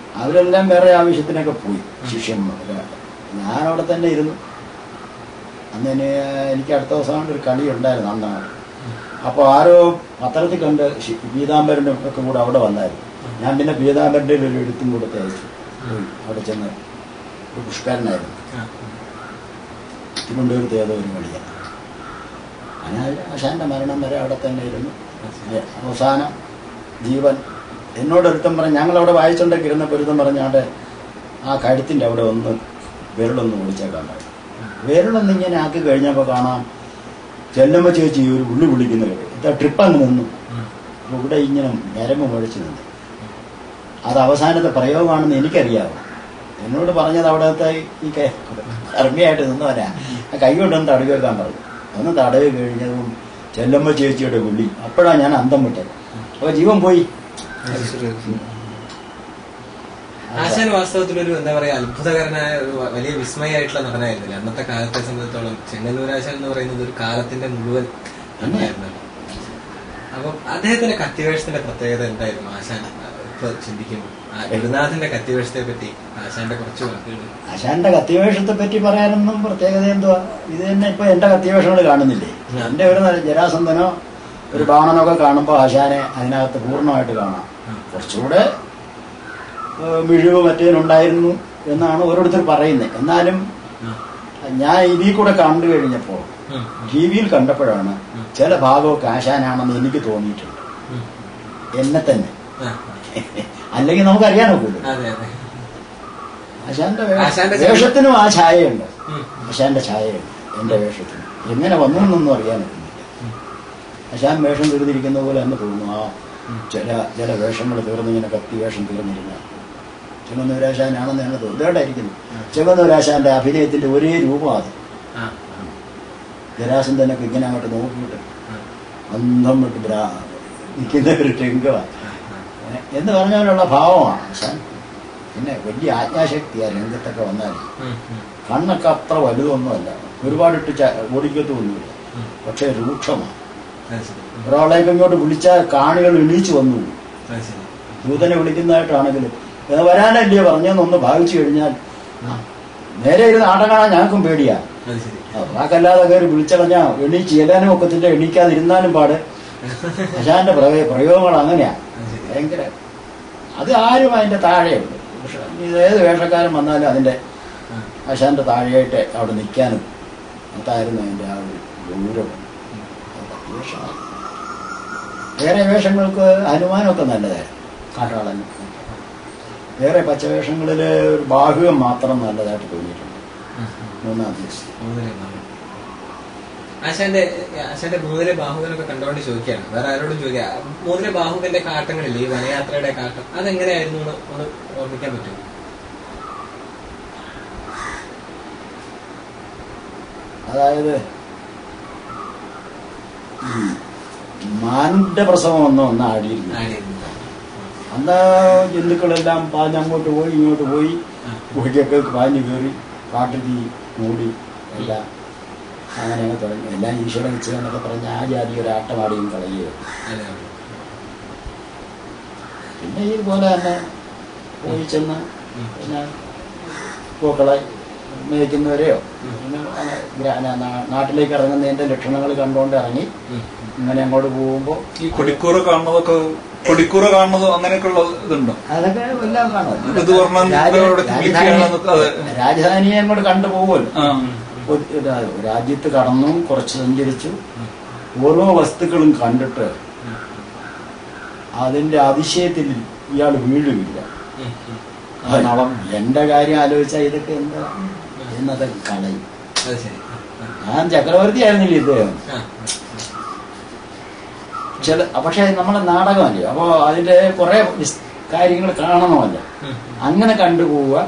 അവരെല്ലാം വേറെ ആവശ്യത്തിനൊക്കെ പോയി ശിഷ്യന്മാർ ഞാൻ അവിടെ തന്നെ ഇരുന്നു അന്ന് എന്നെ എനിക്ക് അടുത്ത ദിവസം ഒരു കളി ഉണ്ടായിരുന്നു അന്നാണ് അപ്പോൾ ആരോ പത്രത്തിൽ കണ്ട് ശി- പീതാംബരനും ഒക്കെ കൂടെ അവിടെ വന്നായിരുന്നു ഞാൻ പിന്നെ പീതാംബരൻ്റെ ഒരു എഴുത്തും കൊടുത്ത് അയച്ചു പോയി അവിടെ ചെന്ന് ഒരു പുഷ്കരനായിരുന്നു തിരുവനന്തപുരത്ത് ഏതോ ഒരു കളിയാണ് അങ്ങനെ ആശാന്റെ മരണം വരെ അവിടെ തന്നെ ഇരുന്നു ഏ, അവസാനം ജീവൻ എന്നോട് ഒരുത്തം പറഞ്ഞ് ഞങ്ങളവിടെ വായിച്ചുകൊണ്ടൊക്കെ ഇരുന്നപ്പോൾ ഒരുത്തം പറഞ്ഞാണ്ട് ആ കഴുത്തിൻ്റെ അവിടെ ഒന്ന് വിരലൊന്ന് ഓടിച്ചേക്കാൻ പറഞ്ഞു വിരലൊന്ന് ഇങ്ങനെ ആക്കി കഴിഞ്ഞപ്പോൾ കാണാം ചെല്ലുമ്പോൾ ചേച്ചി ഒരു ഉള്ളി വിളിക്കുന്ന കേട്ടു ഇതാ ട്രിപ്പ് അങ്ങ് നിന്നു അപ്പോൾ ഇവിടെ ഇങ്ങനെ ഞരമ്പ് മുഴച്ചു നിന്നു അത് അവസാനത്തെ പ്രയോഗമാണെന്ന് എനിക്കറിയാവും എന്നോട് പറഞ്ഞത് അവിടുത്തെ ഈ കർമ്മിയായിട്ട് നിന്നവരാ ആ കൈ കൊണ്ടൊന്ന് തടവി വെക്കാൻ പറഞ്ഞു ഒന്ന് തടവി കഴിഞ്ഞതും ചെല്ലമ്മ ചേച്ചിയുടെ വിളി അപ്പോഴാണ് ഞാൻ അന്തം വിട്ടത് അപ്പോൾ ജീവൻ പോയി ആശാൻ വാസ്തവത്തിൽ ഒരു എന്താ പറയാ അത്ഭുതകരനായ ഒരു വ- വലിയ വിസ്മയായിട്ടുള്ള നടനായിരുന്നില്ല അന്നത്തെ കാലത്തെ സംബന്ധിച്ചോളം ചെങ്ങന്നൂർ ആശാൻ എന്ന് പറയുന്നത് ഒരു കാലത്തിന്റെ മുഴുവൻ നടനായിരുന്നു അപ്പം അദ്ദേഹത്തിന്റെ കത്തിവേഷത്തിന്റെ പ്രത്യേകത എന്തായിരുന്നു ആശാൻ ആ, ഇപ്പൊ ചിന്തിക്കുമ്പോൾ ആ ഗുരുനാഥന്റെ കത്തിവേഷത്തെ പറ്റി ആശാന്റെ കുറച്ച് വാക്കുകൾ ആശാന്റെ കത്തിവേഷത്തെ പറ്റി പറയാനൊന്നും പ്രത്യേകത എന്തുവാ ഇത് തന്നെ ഇപ്പൊ എന്റെ കത്തിവേഷങ്ങൾ കാണുന്നില്ലേ എന്റെ ഒരു നല്ല ജരാസന്ധനോ ഒരു ബാണനൊക്കെ കാണുമ്പോൾ ആശാനെ അതിനകത്ത് പൂർണ്ണമായിട്ട് കാണാം കുറച്ചുകൂടെ ഏഹ്, മിഴിവ് മറ്റേനുണ്ടായിരുന്നു എന്നാണ് ഓരോരുത്തർ പറയുന്നത് എന്നാലും ഞാൻ ഇതിൽ കൂടെ കണ്ടു കഴിഞ്ഞപ്പോൾ ടി വിയിൽ കണ്ടപ്പോഴാണ് ചില ഭാഗമൊക്കെ ആശാനാണെന്ന് എനിക്ക് തോന്നിയിട്ടുണ്ട് എന്നെ തന്നെ അല്ലെങ്കിൽ നമുക്കറിയാൻ ഒക്കില്ല അതെ അതെ ആശാന്റെ വേ- ആശാന്റെ വേഷത്തിനും ആ ഛായയുണ്ട് ഉം. ആശാന്റെ ഛായയുണ്ട് എന്റെ വേഷത്തിന് എങ്ങനെ വന്നു എന്നൊന്നും അറിയാൻ ഒക്കുന്നില്ല ആശാൻ വേഷം തീർന്നിരിക്കുന്ന പോലെ എന്ന് തോന്നുന്നു ആ ചില ചില വേഷങ്ങൾ തീർന്നിങ്ങനെ കത്തി വേഷം തീർന്നിരുന്ന ചെങ്ങന്നൂരാശാനാണെന്ന് തന്നെ തോന്നുന്നു ഇതോട്ടായിരിക്കുന്നു ചെങ്ങന്നൂരാശാന്റെ അഭിനയത്തിന്റെ ഒരേ രൂപം അത് ആ, ജരാസന്ധനൊക്കെ ഇങ്ങനെ അങ്ങോട്ട് നോക്കിയിട്ട് ആ, അന്തം വിട്ട് ബ്രാ നിൽക്കുന്ന ഒരു രംഗമാണ് ആ, എന്ന് പറഞ്ഞാലുള്ള ഭാവമാണ് ആശാൻ പിന്നെ വലിയ ആജ്ഞാശക്തിയാണ് രംഗത്തൊക്കെ വന്നാൽ ഉം, ഉം, കണ്ണൊക്കെ അത്ര വലുതൊന്നുമല്ല ഒരുപാടിട്ട് ച- ഓടിക്കത്തൊന്നുമില്ല ഉം. പക്ഷെ രൂക്ഷമാണ് അത് ശരി ഉം, ഒരാളെയൊക്കെ ഇങ്ങോട്ട് വിളിച്ചാൽ കാണികൾ എണീച്ചു വന്നു അത് ശരി ദൂതനെ വിളിക്കുന്നതായിട്ടാണെങ്കിലും ഇത് വരാനല്ലേ പറഞ്ഞെന്നൊന്ന് ഭാവിച്ചു കഴിഞ്ഞാൽ നേരെ ഇരുന്ന് ആട്ടം കാണാൻ ഞങ്ങൾക്കും പേടിയാ അത് ശരി വാക്കല്ലാതെ കയറി വിളിച്ചളഞ്ഞാ എണീച്ച് ചെല്ലാനും ഒക്കത്തില്ല എണീക്കാതിരുന്നാലും പാട് അശാന്റെ പ്രയോ പ്രയോഗങ്ങൾ അങ്ങനെയാ അത് ശരി ഭയങ്കര അത് ആരും അതിന്റെ താഴെയുണ്ട് പക്ഷെ ഇത് ഏത് വേഷക്കാരൻ വന്നാലും അതിന്റെ ആ, ആശാന്റെ താഴെയായിട്ട് അവിടെ നിൽക്കാനും അതായിരുന്നു അതിന്റെ ആ ഒരു ഗൗരവം അത് വേഷമാണ്. വേറെ വേഷങ്ങൾക്ക് ഹനുമാനൊക്കെ നല്ലതായിരുന്നു കാട്ടാളൻ വേറെ പച്ചവേഷങ്ങളിൽ ഒരു ബാഹുവം മാത്രം നല്ലതായിട്ട് തോന്നിയിട്ടുണ്ട് ഉം, ഉം. മൂന്നാം ദിവസം മൂന്നിലെ ബാഹു. ആശാന്റെ ആശാന്റെ മൂന്നിലെ ബാഹുവിനൊക്കെ കണ്ടുകൊണ്ട് ചോദിക്കുകയാണ് വേറെ ആരോടും ചോദിക്കുക മൂന്നിലെ ബാഹുവിന്റെ കാട്ടങ്ങളില്ലേ ഈ വനയാത്രയുടെ കാട്ടം അതെങ്ങനെയായിരുന്നു എന്ന് ഒന്ന് ഓർമ്മിക്കാൻ പറ്റുമോ അതായത് ഉം, മാനിന്റെ പ്രസവം ഒന്നും ഒന്ന് ആടിയിരുന്നു ആടിയിരുന്നു അന്ന് ജന്തുക്കളെല്ലാം പാഞ്ഞ് അങ്ങോട്ട് പോയി ഇങ്ങോട്ട് പോയി കുഴിക്കൊക്കെ പാഞ്ഞു കയറി കാട്ടു തീ മൂടി എല്ലാം അങ്ങനെ അങ്ങ് തുടങ്ങി എല്ലാം ഈശ്വരൻ നിശ്ചയെന്നൊക്കെ പറഞ്ഞ് ആ ജാതി ഒരു ആട്ടമാടിയും കളയുകയോ അതെ അതെ. പിന്നെ ഇതുപോലെ തന്നെ പോയി ചെന്ന് ഉം. പിന്നെ പൂക്കളെ മേയ്ക്കുന്നവരെയോ പിന്നെ അങ്ങനെ ഗ്രാ- നാ- നാട്ടിലേക്ക് ഇറങ്ങുന്നതിന്റെ ലക്ഷണങ്ങൾ കണ്ടുകൊണ്ട് ഇറങ്ങി ഉം. ഇങ്ങനെ അങ്ങോട്ട് പോകുമ്പോൾ ഈ കൊടിക്കൂറ കാണുന്നതൊക്കെ കൊടിക്കൂറ കാണുന്നത് അങ്ങനെയൊക്കെയുള്ള ഇതുണ്ടോ അതൊക്കെ എല്ലാം കാണും ഇത് പറഞ്ഞാൽ രാജ- ഇവിടെ രാജധാനി- അതെ. രാജധാനിയെ അങ്ങോട്ട് കണ്ടുപോകുമല്ലോ ആ ഒരു- ഒരു രാജ്യത്ത് കടന്നു കുറച്ച് സഞ്ചരിച്ചു ഓരോ വസ്തുക്കളും കണ്ടിട്ട് അതിന്റെ അതിശയത്തിൽ ഇയാൾ വീഴുകയില്ല ഉം. ഉം. കാരണം എന്റെ കാര്യം ആലോചിച്ചാൽ ഇതൊക്കെ എന്താ എന്നതൊക്കെ കളയും അത് ശരി ആ, ഞാൻ ചക്രവർത്തി ആയിരുന്നില്ല ഇദ്ദേഹം ആ. ചില പക്ഷെ നമ്മളെ നാടകമല്ലേ അപ്പോ അതിന്റെ കുറെ കാര്യങ്ങൾ കാണണമല്ലോ ഉം. അങ്ങനെ കണ്ടുപോവുക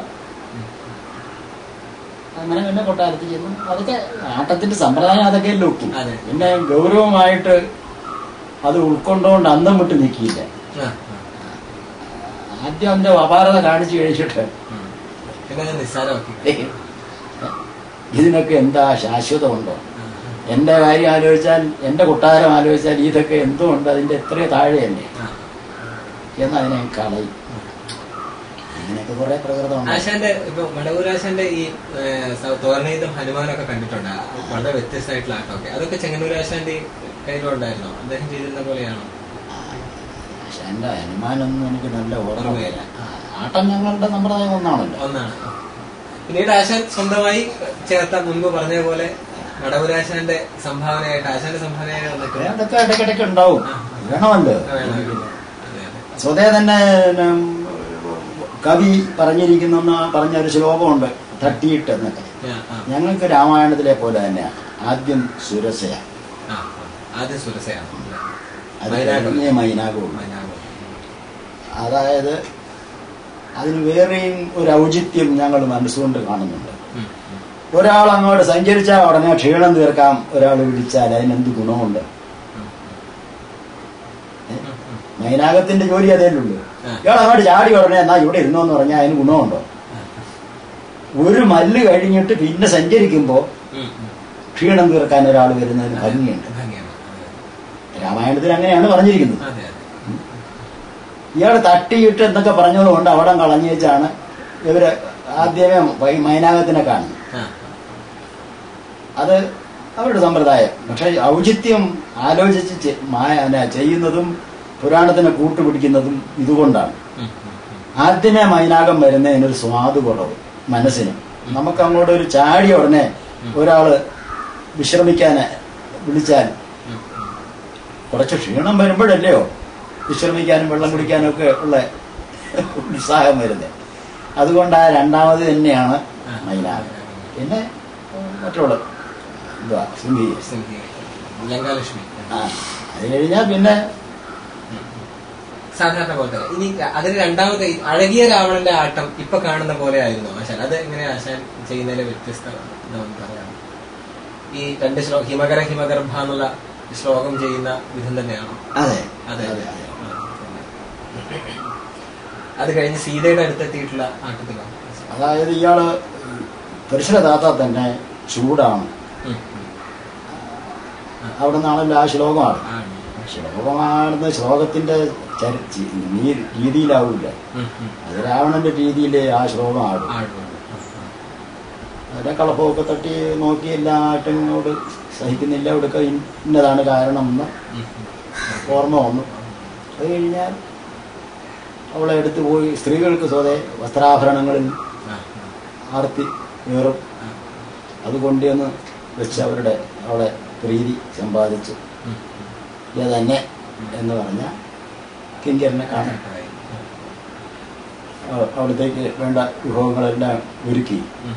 അങ്ങനെ പിന്നെ കൊട്ടാരത്തിൽ ചെന്ന് അതൊക്കെ ആട്ടത്തിന്റെ സമ്പ്രദായം അതൊക്കെ ഒക്കും അതെ. പിന്നെ ഗൗരവമായിട്ട് അത് ഉൾക്കൊണ്ടുകൊണ്ട് അന്തം വിട്ട് നിൽക്കിയില്ല ആ, ആ. ആദ്യം അതിന്റെ അപാരത കാണിച്ചു കഴിച്ചിട്ട് ഉം. പിന്നെ അത് നിസ്സാരമാക്കി ഇതിനൊക്കെ എന്താ ശാശ്വതമുണ്ടോ ആ, ആ. എന്റെ കാര്യം ആലോചിച്ചാൽ എന്റെ കൊട്ടാരം ആലോചിച്ചാൽ ഇതൊക്കെ എന്തുകൊണ്ട് അതിന്റെ എത്രയോ താഴെയല്ലേ ആ. എന്നതിനെ കളയും അങ്ങനെയൊക്കെ കുറെ പ്രകൃതമുണ്ട് ആശാന്റെ ഇപ്പൊ മടവൂരാശാന്റെ ഈ തോരണയുധം ഹനുമാനൊക്കെ കണ്ടിട്ടുണ്ട് വളരെ വ്യത്യസ്തമായിട്ടുള്ള ആട്ടമൊക്കെ അതൊക്കെ ചെങ്ങന്നൂരാശാന്റെ കയ്യിലുണ്ടായിരുന്നോ അദ്ദേഹം ചെയ്തിരുന്ന പോലെയാണോ പക്ഷെ എന്റെ അനുമാനൊന്നും എനിക്ക് നല്ല ഓർമ്മയില്ല ഓർമ്മയില്ല. ആട്ടം ഞങ്ങളുടെ സമ്പ്രദായം ഒന്നാണല്ലോ ഒന്നാണ് പിന്നീട് ആശാൻ സ്വന്തമായി ചേർത്ത മുൻപ് പറഞ്ഞ പോലെ മടവൂരാശാന്റെ സംഭാവനയായിട്ട് ആശാന്റെ സംഭാവനയായിട്ട് വന്നിട്ട് അതൊക്കെ ഇടയ്ക്കിടയ്ക്ക് ഉണ്ടാവും വേണമല്ലോ വേണം. അതെ, അതെ. സ്വതേ തന്നെ ഉം, കവി പറഞ്ഞിരിക്കുന്ന പറഞ്ഞ ഒരു ശ്ലോകമുണ്ട് തട്ടിയിട്ട് എന്നൊക്കെ ആ, ആ, ഞങ്ങൾക്ക് രാമായണത്തിലെ പോലെ തന്നെയാണ് ആദ്യം സുരസയാണ് ആ, ആ. ആദ്യം സുരസയാണ് അത് മൈനാകം. കഴിഞ്ഞേ മൈനാകവും മൈനാകം. അതായത് അതിന് വേറെയും ഒരു ഔചിത്യം ഞങ്ങൾ മനസ്സുകൊണ്ട് കാണുന്നുണ്ട് ഉം, ഉം. ഒരാൾ അങ്ങോട്ട് സഞ്ചരിച്ചാൽ ഉടനെ ക്ഷീണം തീർക്കാം ഒരാൾ വിളിച്ചാൽ അതിനെന്ത് ഗുണമുണ്ട് ഏ? മൈനാകത്തിന്റെ ജോലി അതേ ഉള്ളൂ ആ. ഇയാൾ അങ്ങോട്ട് ചാടി ഉടനെ എന്നാ ഇവിടെ ഇരുന്നോന്ന് പറഞ്ഞാൽ അതിന് ഗുണമുണ്ടോ ഒരു മല്ല് കഴിഞ്ഞിട്ട് പിന്നെ സഞ്ചരിക്കുമ്പോൾ ഉം, ഉം. ക്ഷീണം തീർക്കാൻ ഒരാൾ വരുന്നതിന് ഭംഗിയുണ്ട് ഭംഗിയാണ്. രാമായണത്തിൽ അങ്ങനെയാണ് പറഞ്ഞിരിക്കുന്നത് അതെ, അതെ. ഇയാൾ തട്ടിയിട്ട് എന്നൊക്കെ പറഞ്ഞതുകൊണ്ട് അവിടെ കളഞ്ഞേച്ചാണ് ഇവര് ആദ്യമേ വൈ- മൈനാകത്തിനെ കാണുന്നത് ആ, അത് അവരുടെ സമ്പ്രദായം പക്ഷെ ഔചിത്യം ആലോചിച്ച് ചെ- മായ- അല്ല, ചെയ്യുന്നതും പുരാണത്തിനെ കൂട്ടുപിടിക്കുന്നതും ഇതുകൊണ്ടാണ് ഉം, ഉം, ഉം. ആദ്യമേ മൈനാകം വരുന്നതിനൊരു സ്വാദ് കുറവ് മനസ്സിന് നമുക്ക് അങ്ങോട്ട് ഒരു ചാടി ഉടനെ ഒരാള് വിശ്രമിക്കാൻ വിളിച്ചാൽ ഉം, ഉം. കുറച്ച് ക്ഷീണം വരുമ്പോഴല്ലയോ വിശ്രമിക്കാനും വെള്ളം കുടിക്കാനും ഒക്കെ ഉള്ള ഉത്സാഹം വരുന്നത് അതുകൊണ്ട് ആ രണ്ടാമത് തന്നെയാണ് മൈനാകം പിന്നെ മറ്റുള്ള എന്തുവാ സിംഹി സിംഹി. ലങ്കാലക്ഷ്മി ആ അത് കഴിഞ്ഞാൽ പിന്നെ സാധാരണ പോലെ തന്നെ ഇനി അതിന് രണ്ടാമത്തെ ഈ അഴകിയ രാവണന്റെ ആട്ടം ഇപ്പൊ കാണുന്ന പോലെ ആയിരുന്നു ആശാൻ അത് എങ്ങനെയാ ആശാൻ ചെയ്യുന്നതിലെ വ്യത്യസ്തത എന്ന് പറയാം ഈ രണ്ട് ശ്ലോകം ഹിമകര ഹിമഗർഭ എന്നുള്ള ശ്ലോകം ചെയ്യുന്ന വിധം തന്നെയാണോ അതെ അതെ അതെ അതെ അതെ അത് കഴിഞ്ഞ് സീതയുടെ അടുത്തെത്തിയിട്ടുള്ള ആട്ടത്തിലാണ് അതായത് ഇയാള് പുരുഷനതാത്ത തന്നെ ചൂടാണ് ഉം, ഉം. അവിടെ നിന്നാണല്ലോ ആ ശ്ലോകമാണ് ആണ്. ശ്ലോകമാടുന്ന ശ്ലോകത്തിന്റെ ചരി- ചി- നീ- രീതിയിലാവില്ല ഉം, ഉം. അത് രാവണന്റെ രീതിയിൽ ആ ശ്ലോകം ആടും ആടും. അതിന്റെ കളപ്പമൊക്കെ തട്ടി നോക്കി എല്ലായിട്ടും ഇങ്ങോട്ട് സഹിക്കുന്നില്ല ഇവിടുത്തെ ഇന്നതാണ് കാരണം എന്ന് ഉം, ഉം. ഓർമ്മ വന്നു അത് കഴിഞ്ഞാൽ അവളെ എടുത്തു പോയി സ്ത്രീകൾക്ക് സ്വതേ വസ്ത്രാഭരണങ്ങളിൽ ആ, ആർത്തി ഏറും ആ, അത് കൊണ്ടുവന്ന് വെച്ച് അവരുടെ അവളെ പ്രീതി സമ്പാദിച്ച് ഉം, ഇത് തന്നെ എന്ന് പറഞ്ഞ കിങ്കരനെ കാണാൻ ഉം. അവ- അവിടത്തേക്ക് വേണ്ട വിഭവങ്ങളെല്ലാം ഒരുക്കി ഉം,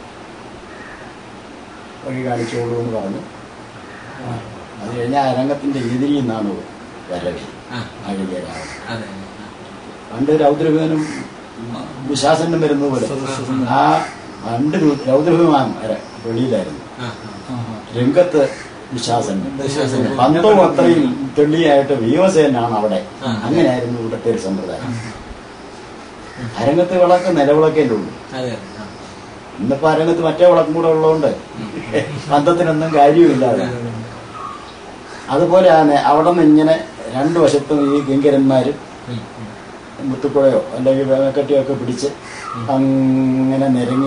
വഴി കാണിച്ചോളൂ എന്ന് പറഞ്ഞു ആ, അത് കഴിഞ്ഞ അരങ്ങത്തിന്റെ എതിരിൽ നിന്നാണ് വരവ് ആ, അഴകിയ രാവണൻ അതെ പണ്ട് രൗദ്രഭീമനും വിശ്വാസനും വരുന്നത് പോലെ ആ പണ്ട് രൗദ്രഭീമാൻ വരെ വെളിയിലായിരുന്നു ആ, ആ. രംഗത്ത് വിശ്വാസൻ വിശ്വാസൻ. പന്തവും അത്രയും തെള്ളിയായിട്ട് ഭീമസേനാണ് അവിടെ ആ. അങ്ങനെയായിരുന്നു ഇവിടുത്തെ ഒരു സമ്പ്രദായം അരങ്ങത്ത് വിളക്ക് നിലവിളക്കല്ലേ ഉള്ളൂ അതെ അതെ ആ. ഇന്നിപ്പോ അരങ്ങത്ത് മറ്റേ വിളക്കും കൂടെ ഉള്ളതുകൊണ്ട് പന്തത്തിനൊന്നും കാര്യമില്ലാതെ അതുപോലെയാണ് അവിടെ നിന്ന് ഇങ്ങനെ രണ്ടു വശത്തും ഈ കിങ്കരന്മാരും ഉം, ഉം. മുത്തുക്കുഴയോ അല്ലെങ്കിൽ വേമക്കട്ടിയൊക്കെ പിടിച്ച് അങ്ങനെ നിരങ്ങി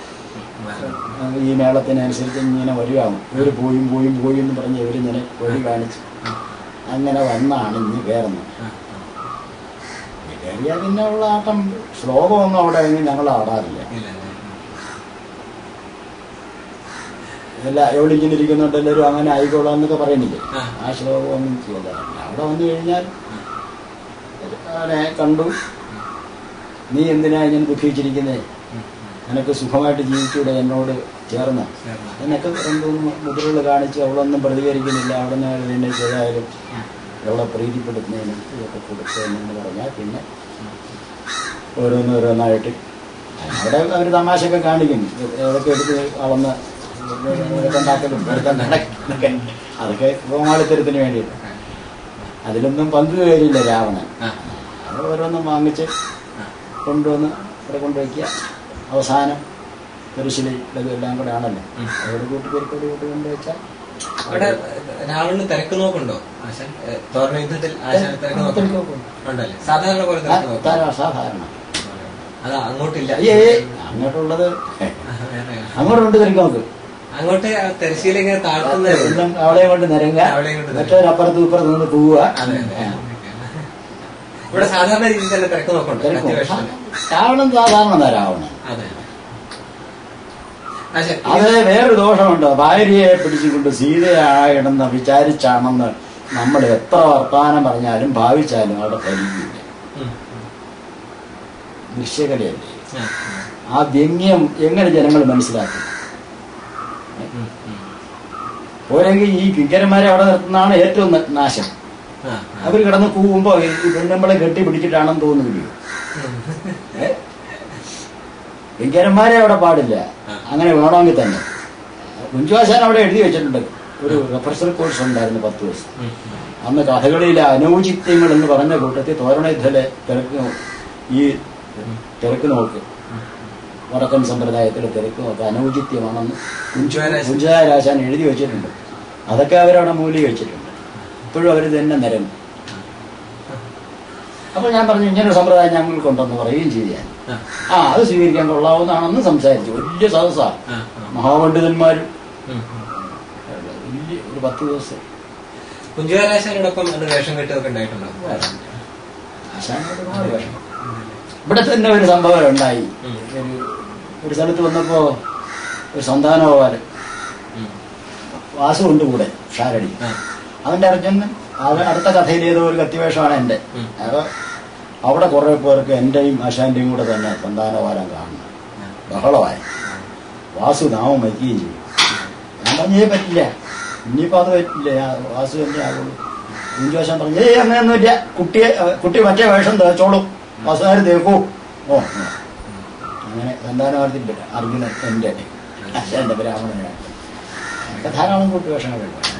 ഈ മേളത്തിനനുസരിച്ച് ഇങ്ങനെ വരികയാണ് ഇവർ പോയും പോയും പോയും എന്ന് പറഞ്ഞ് ഇവരിങ്ങനെ വഴി കാണിച്ച് അങ്ങനെ വന്നാണ് ഇനി കയറുന്നത് ആ, കയറിയാൽ പിന്നെ ഉള്ള ആട്ടം ശ്ലോകമൊന്നും അവിടെ എങ്ങും ഞങ്ങൾ ആടാറില്ല ഇല്ല, ഇല്ല. എല്ലാ എവിടെ ഇങ്ങനെ ഇരിക്കുന്നുണ്ട് എല്ലാവരും അങ്ങനെ ആയിക്കോളാം എന്നൊക്കെ പറയുന്നില്ലേ ആ. ആ ശ്ലോകമൊന്നും ചെയ്താറില്ല അവിടെ വന്നു കഴിഞ്ഞാൽ അവനെ കണ്ടു നീ എന്തിനാ ഇങ്ങനെ ദുഃഖിച്ചിരിക്കുന്നേ ഉം, ഉം. നിനക്ക് സുഖമായിട്ട് ജീവിച്ചൂടെ എന്നോട് ചേർന്ന് ചേർന്ന്. എന്നൊക്കെ എന്തോന്ന് മുദ്രകൾ കാണിച്ച് അവളൊന്നും പ്രതികരിക്കുന്നില്ല അവിടെ നിന്ന് എന്നെ ചെയ്തായാലും അവളെ പ്രീതിപ്പെടുത്തുന്നതിന് ഇതൊക്കെ കൊടുത്തതെന്ന് പറഞ്ഞാൽ പിന്നെ ഓരോന്ന് ഓരോന്നായിട്ട് അവിടെ അവർ തമാശയൊക്കെ കാണിക്കും ഏതൊക്കെ എടുത്ത് അളന്ന് ഇതൊക്കെ ഉണ്ടാക്കലും വെറുതെ നടക്കുന്നൊക്കെ അതൊക്കെ ഗോമാളിത്തരത്തിന് വേണ്ടിയിട്ട് അതിലൊന്നും പങ്കുകയില്ല രാവണൻ ആ, അത് ഓരോന്നും വാങ്ങിച്ച് ആ. കൊണ്ടുവന്ന് ഇവിടെ കൊണ്ടുവയ്ക്കുക അവസാനം കുരിശിലി ഇതൊക്കെ എല്ലാം കൂടെ ആണല്ലോ ഉം. അതോട് കൂട്ടി പെരുക്കോട് കൂട്ടി കൊണ്ടുവച്ചാൽ അവിടെ രാവണിന് തിരക്ക് നോക്കുണ്ടോ ആശാൻ ഏ, തോരണ യുദ്ധത്തിൽ ആശാൻ തിരക്ക് നോക്കുന്നുണ്ടോ ഉണ്ടല്ലേ സാധാരണ പോലെ തിരക്ക് നോക്കും സാധാരണ അത് അങ്ങോട്ടില്ല അയ്യേ അങ്ങോട്ടുള്ളത് ആ, വേറെ. അങ്ങോട്ടുണ്ട് തിരക്ക് നോക്ക് അങ്ങോട്ട് ആ തിരശ്ശീല താഴ്ത്തുന്നേ ഉള്ളൂ. എല്ലാം അവിടെ കൊണ്ട് നിരങ്ങ അവിടെയും കൊണ്ട് നിരങ്ങുക. മറ്റൊരപ്പുറത്ത് ഇപ്പുറത്ത് നിന്ന് പോവുക അതെ അതെ ഇവിടെ സാധാരണ രീതിയിൽ തന്നെ തിരക്ക് നോക്കണ്ട തിരക്ക് അത്യാവശ്യം രാവണൻ സാധാരണ രാവണൻ അതെ ആ, ശരി. അത് വേറൊരു ദോഷമുണ്ട് ഭാര്യയെ പിടിച്ചുകൊണ്ട് സീതയായിടുന്ന വിചാരിച്ചാണെന്ന് നമ്മൾ എത്ര വർത്തമാനം പറഞ്ഞാലും ഭാവിച്ചാലും അവിടെ പരിധിയില്ല ഉം. ദൃശ്യകലയല്ലേ ആ, ആ വ്യംഗ്യം എങ്ങനെ ജനങ്ങൾ മനസ്സിലാക്കും ഉം, ഉം. പോരെങ്കിൽ ഈ കിങ്കരന്മാരെ അവിടെ നിർത്തുന്നതാണ് ഏറ്റവും ന- നാശം ആ, ആ. അവർ കിടന്ന് കൂവുമ്പോ ഈ പെണ്ണുമ്പളെ കെട്ടി പിടിച്ചിട്ടാണെന്ന് തോന്നുന്നില്ലയോ ഏ? കിങ്കരന്മാരെ അവിടെ പാടില്ല അങ്ങനെ വേണമെങ്കിൽ തന്നെ കുഞ്ചുവാശാൻ അവിടെ എഴുതി വെച്ചിട്ടുണ്ട് ഒരു റെഫറൻസൽ കോഴ്സ് ഉണ്ടായിരുന്നു പത്ത് ദിവസം ഉം, ഉം. അന്ന് കഥകളിയിലെ അനൗചിത്യങ്ങൾ എന്ന് പറഞ്ഞ കൂട്ടത്തിൽ തോരണയുദ്ധലെ തിരക്ക് നോ- ഈ തിരക്ക് നോക്ക് വടക്കൻ സമ്പ്രദായത്തിലെ തിരക്ക് നോക്ക് അനൗചിത്യമാണെന്ന് കുഞ്ചുവാരാശാൻ. കുഞ്ചാരാശാൻ എഴുതി വെച്ചിട്ടുണ്ട് അതൊക്കെ അവരവിടെ മൂലി വെച്ചിട്ടുണ്ട് ഇപ്പോഴും അവർ തന്നെ നിരങ്ങും അപ്പോൾ ഞാൻ പറഞ്ഞു ഇങ്ങനെ ഒരു സമ്പ്രദായം ഞങ്ങൾക്കുണ്ടെന്ന് പറയുകയും ചെയ്തു ഞാൻ ആ, ആ അത് സ്വീകരിക്കാൻ കൊള്ളാവുന്നതാണെന്ന് സംസാരിച്ചു വലിയ സദസ്സാ ആ, ആ. മഹാപണ്ഡിതന്മാരും ഉം, ഉം. വലിയ ഒരു പത്ത് ദിവസം കുഞ്ചുവാരാശാനോടൊപ്പം അന്ന് വേഷം കെട്ടുമൊക്കെ ഉണ്ടായിട്ടുണ്ടോ ആശാനോട് ഒരുപാട് വിഷമം. ഇവിടെ തന്നെ ഒരു സംഭവം ഉണ്ടായി ഉം. ഒരു ഒരു സ്ഥലത്ത് വന്നപ്പോ ഒരു സന്താനോപാലൻ ഉം. വാസു ഉണ്ട് കൂടെ ഷാരടി ആ, അവന്റെ അർജുനൻ അത് അടുത്ത കഥയിൽ ഏതോ ഒരു കത്തിവേഷമാണ് എന്റെ ഉം. അപ്പൊ അവിടെ കുറെ പേർക്ക് എന്റെയും ആശാന്റെയും കൂടെ തന്നെ സന്താനപാലം കാണുന്നു ബഹളമായി വാസു നാമം വയ്ക്കുകയും ചെയ്യും ഞാൻ പറഞ്ഞേ പറ്റില്ല ഇനിയിപ്പോ അത് പറ്റില്ല ഞാൻ വാസു തന്നെ ആകുള്ളൂ കുഞ്ചുവശം പറഞ്ഞു ഏയ് അങ്ങനെയൊന്നുമില്ല കുട്ടിയെ ഏ, കുട്ടി മറ്റേ വേഷം തേച്ചോളും വാസുകാർ തേക്കൂ ഓ ഓ. അങ്ങനെ സന്താനവാർത്തില്ല അർജുനൻ എന്റെ ആശാന്റെ ബ്രാഹ്മണനാണ് അതൊക്കെ ധാരാളം കുട്ടി വേഷങ്ങളുണ്ട്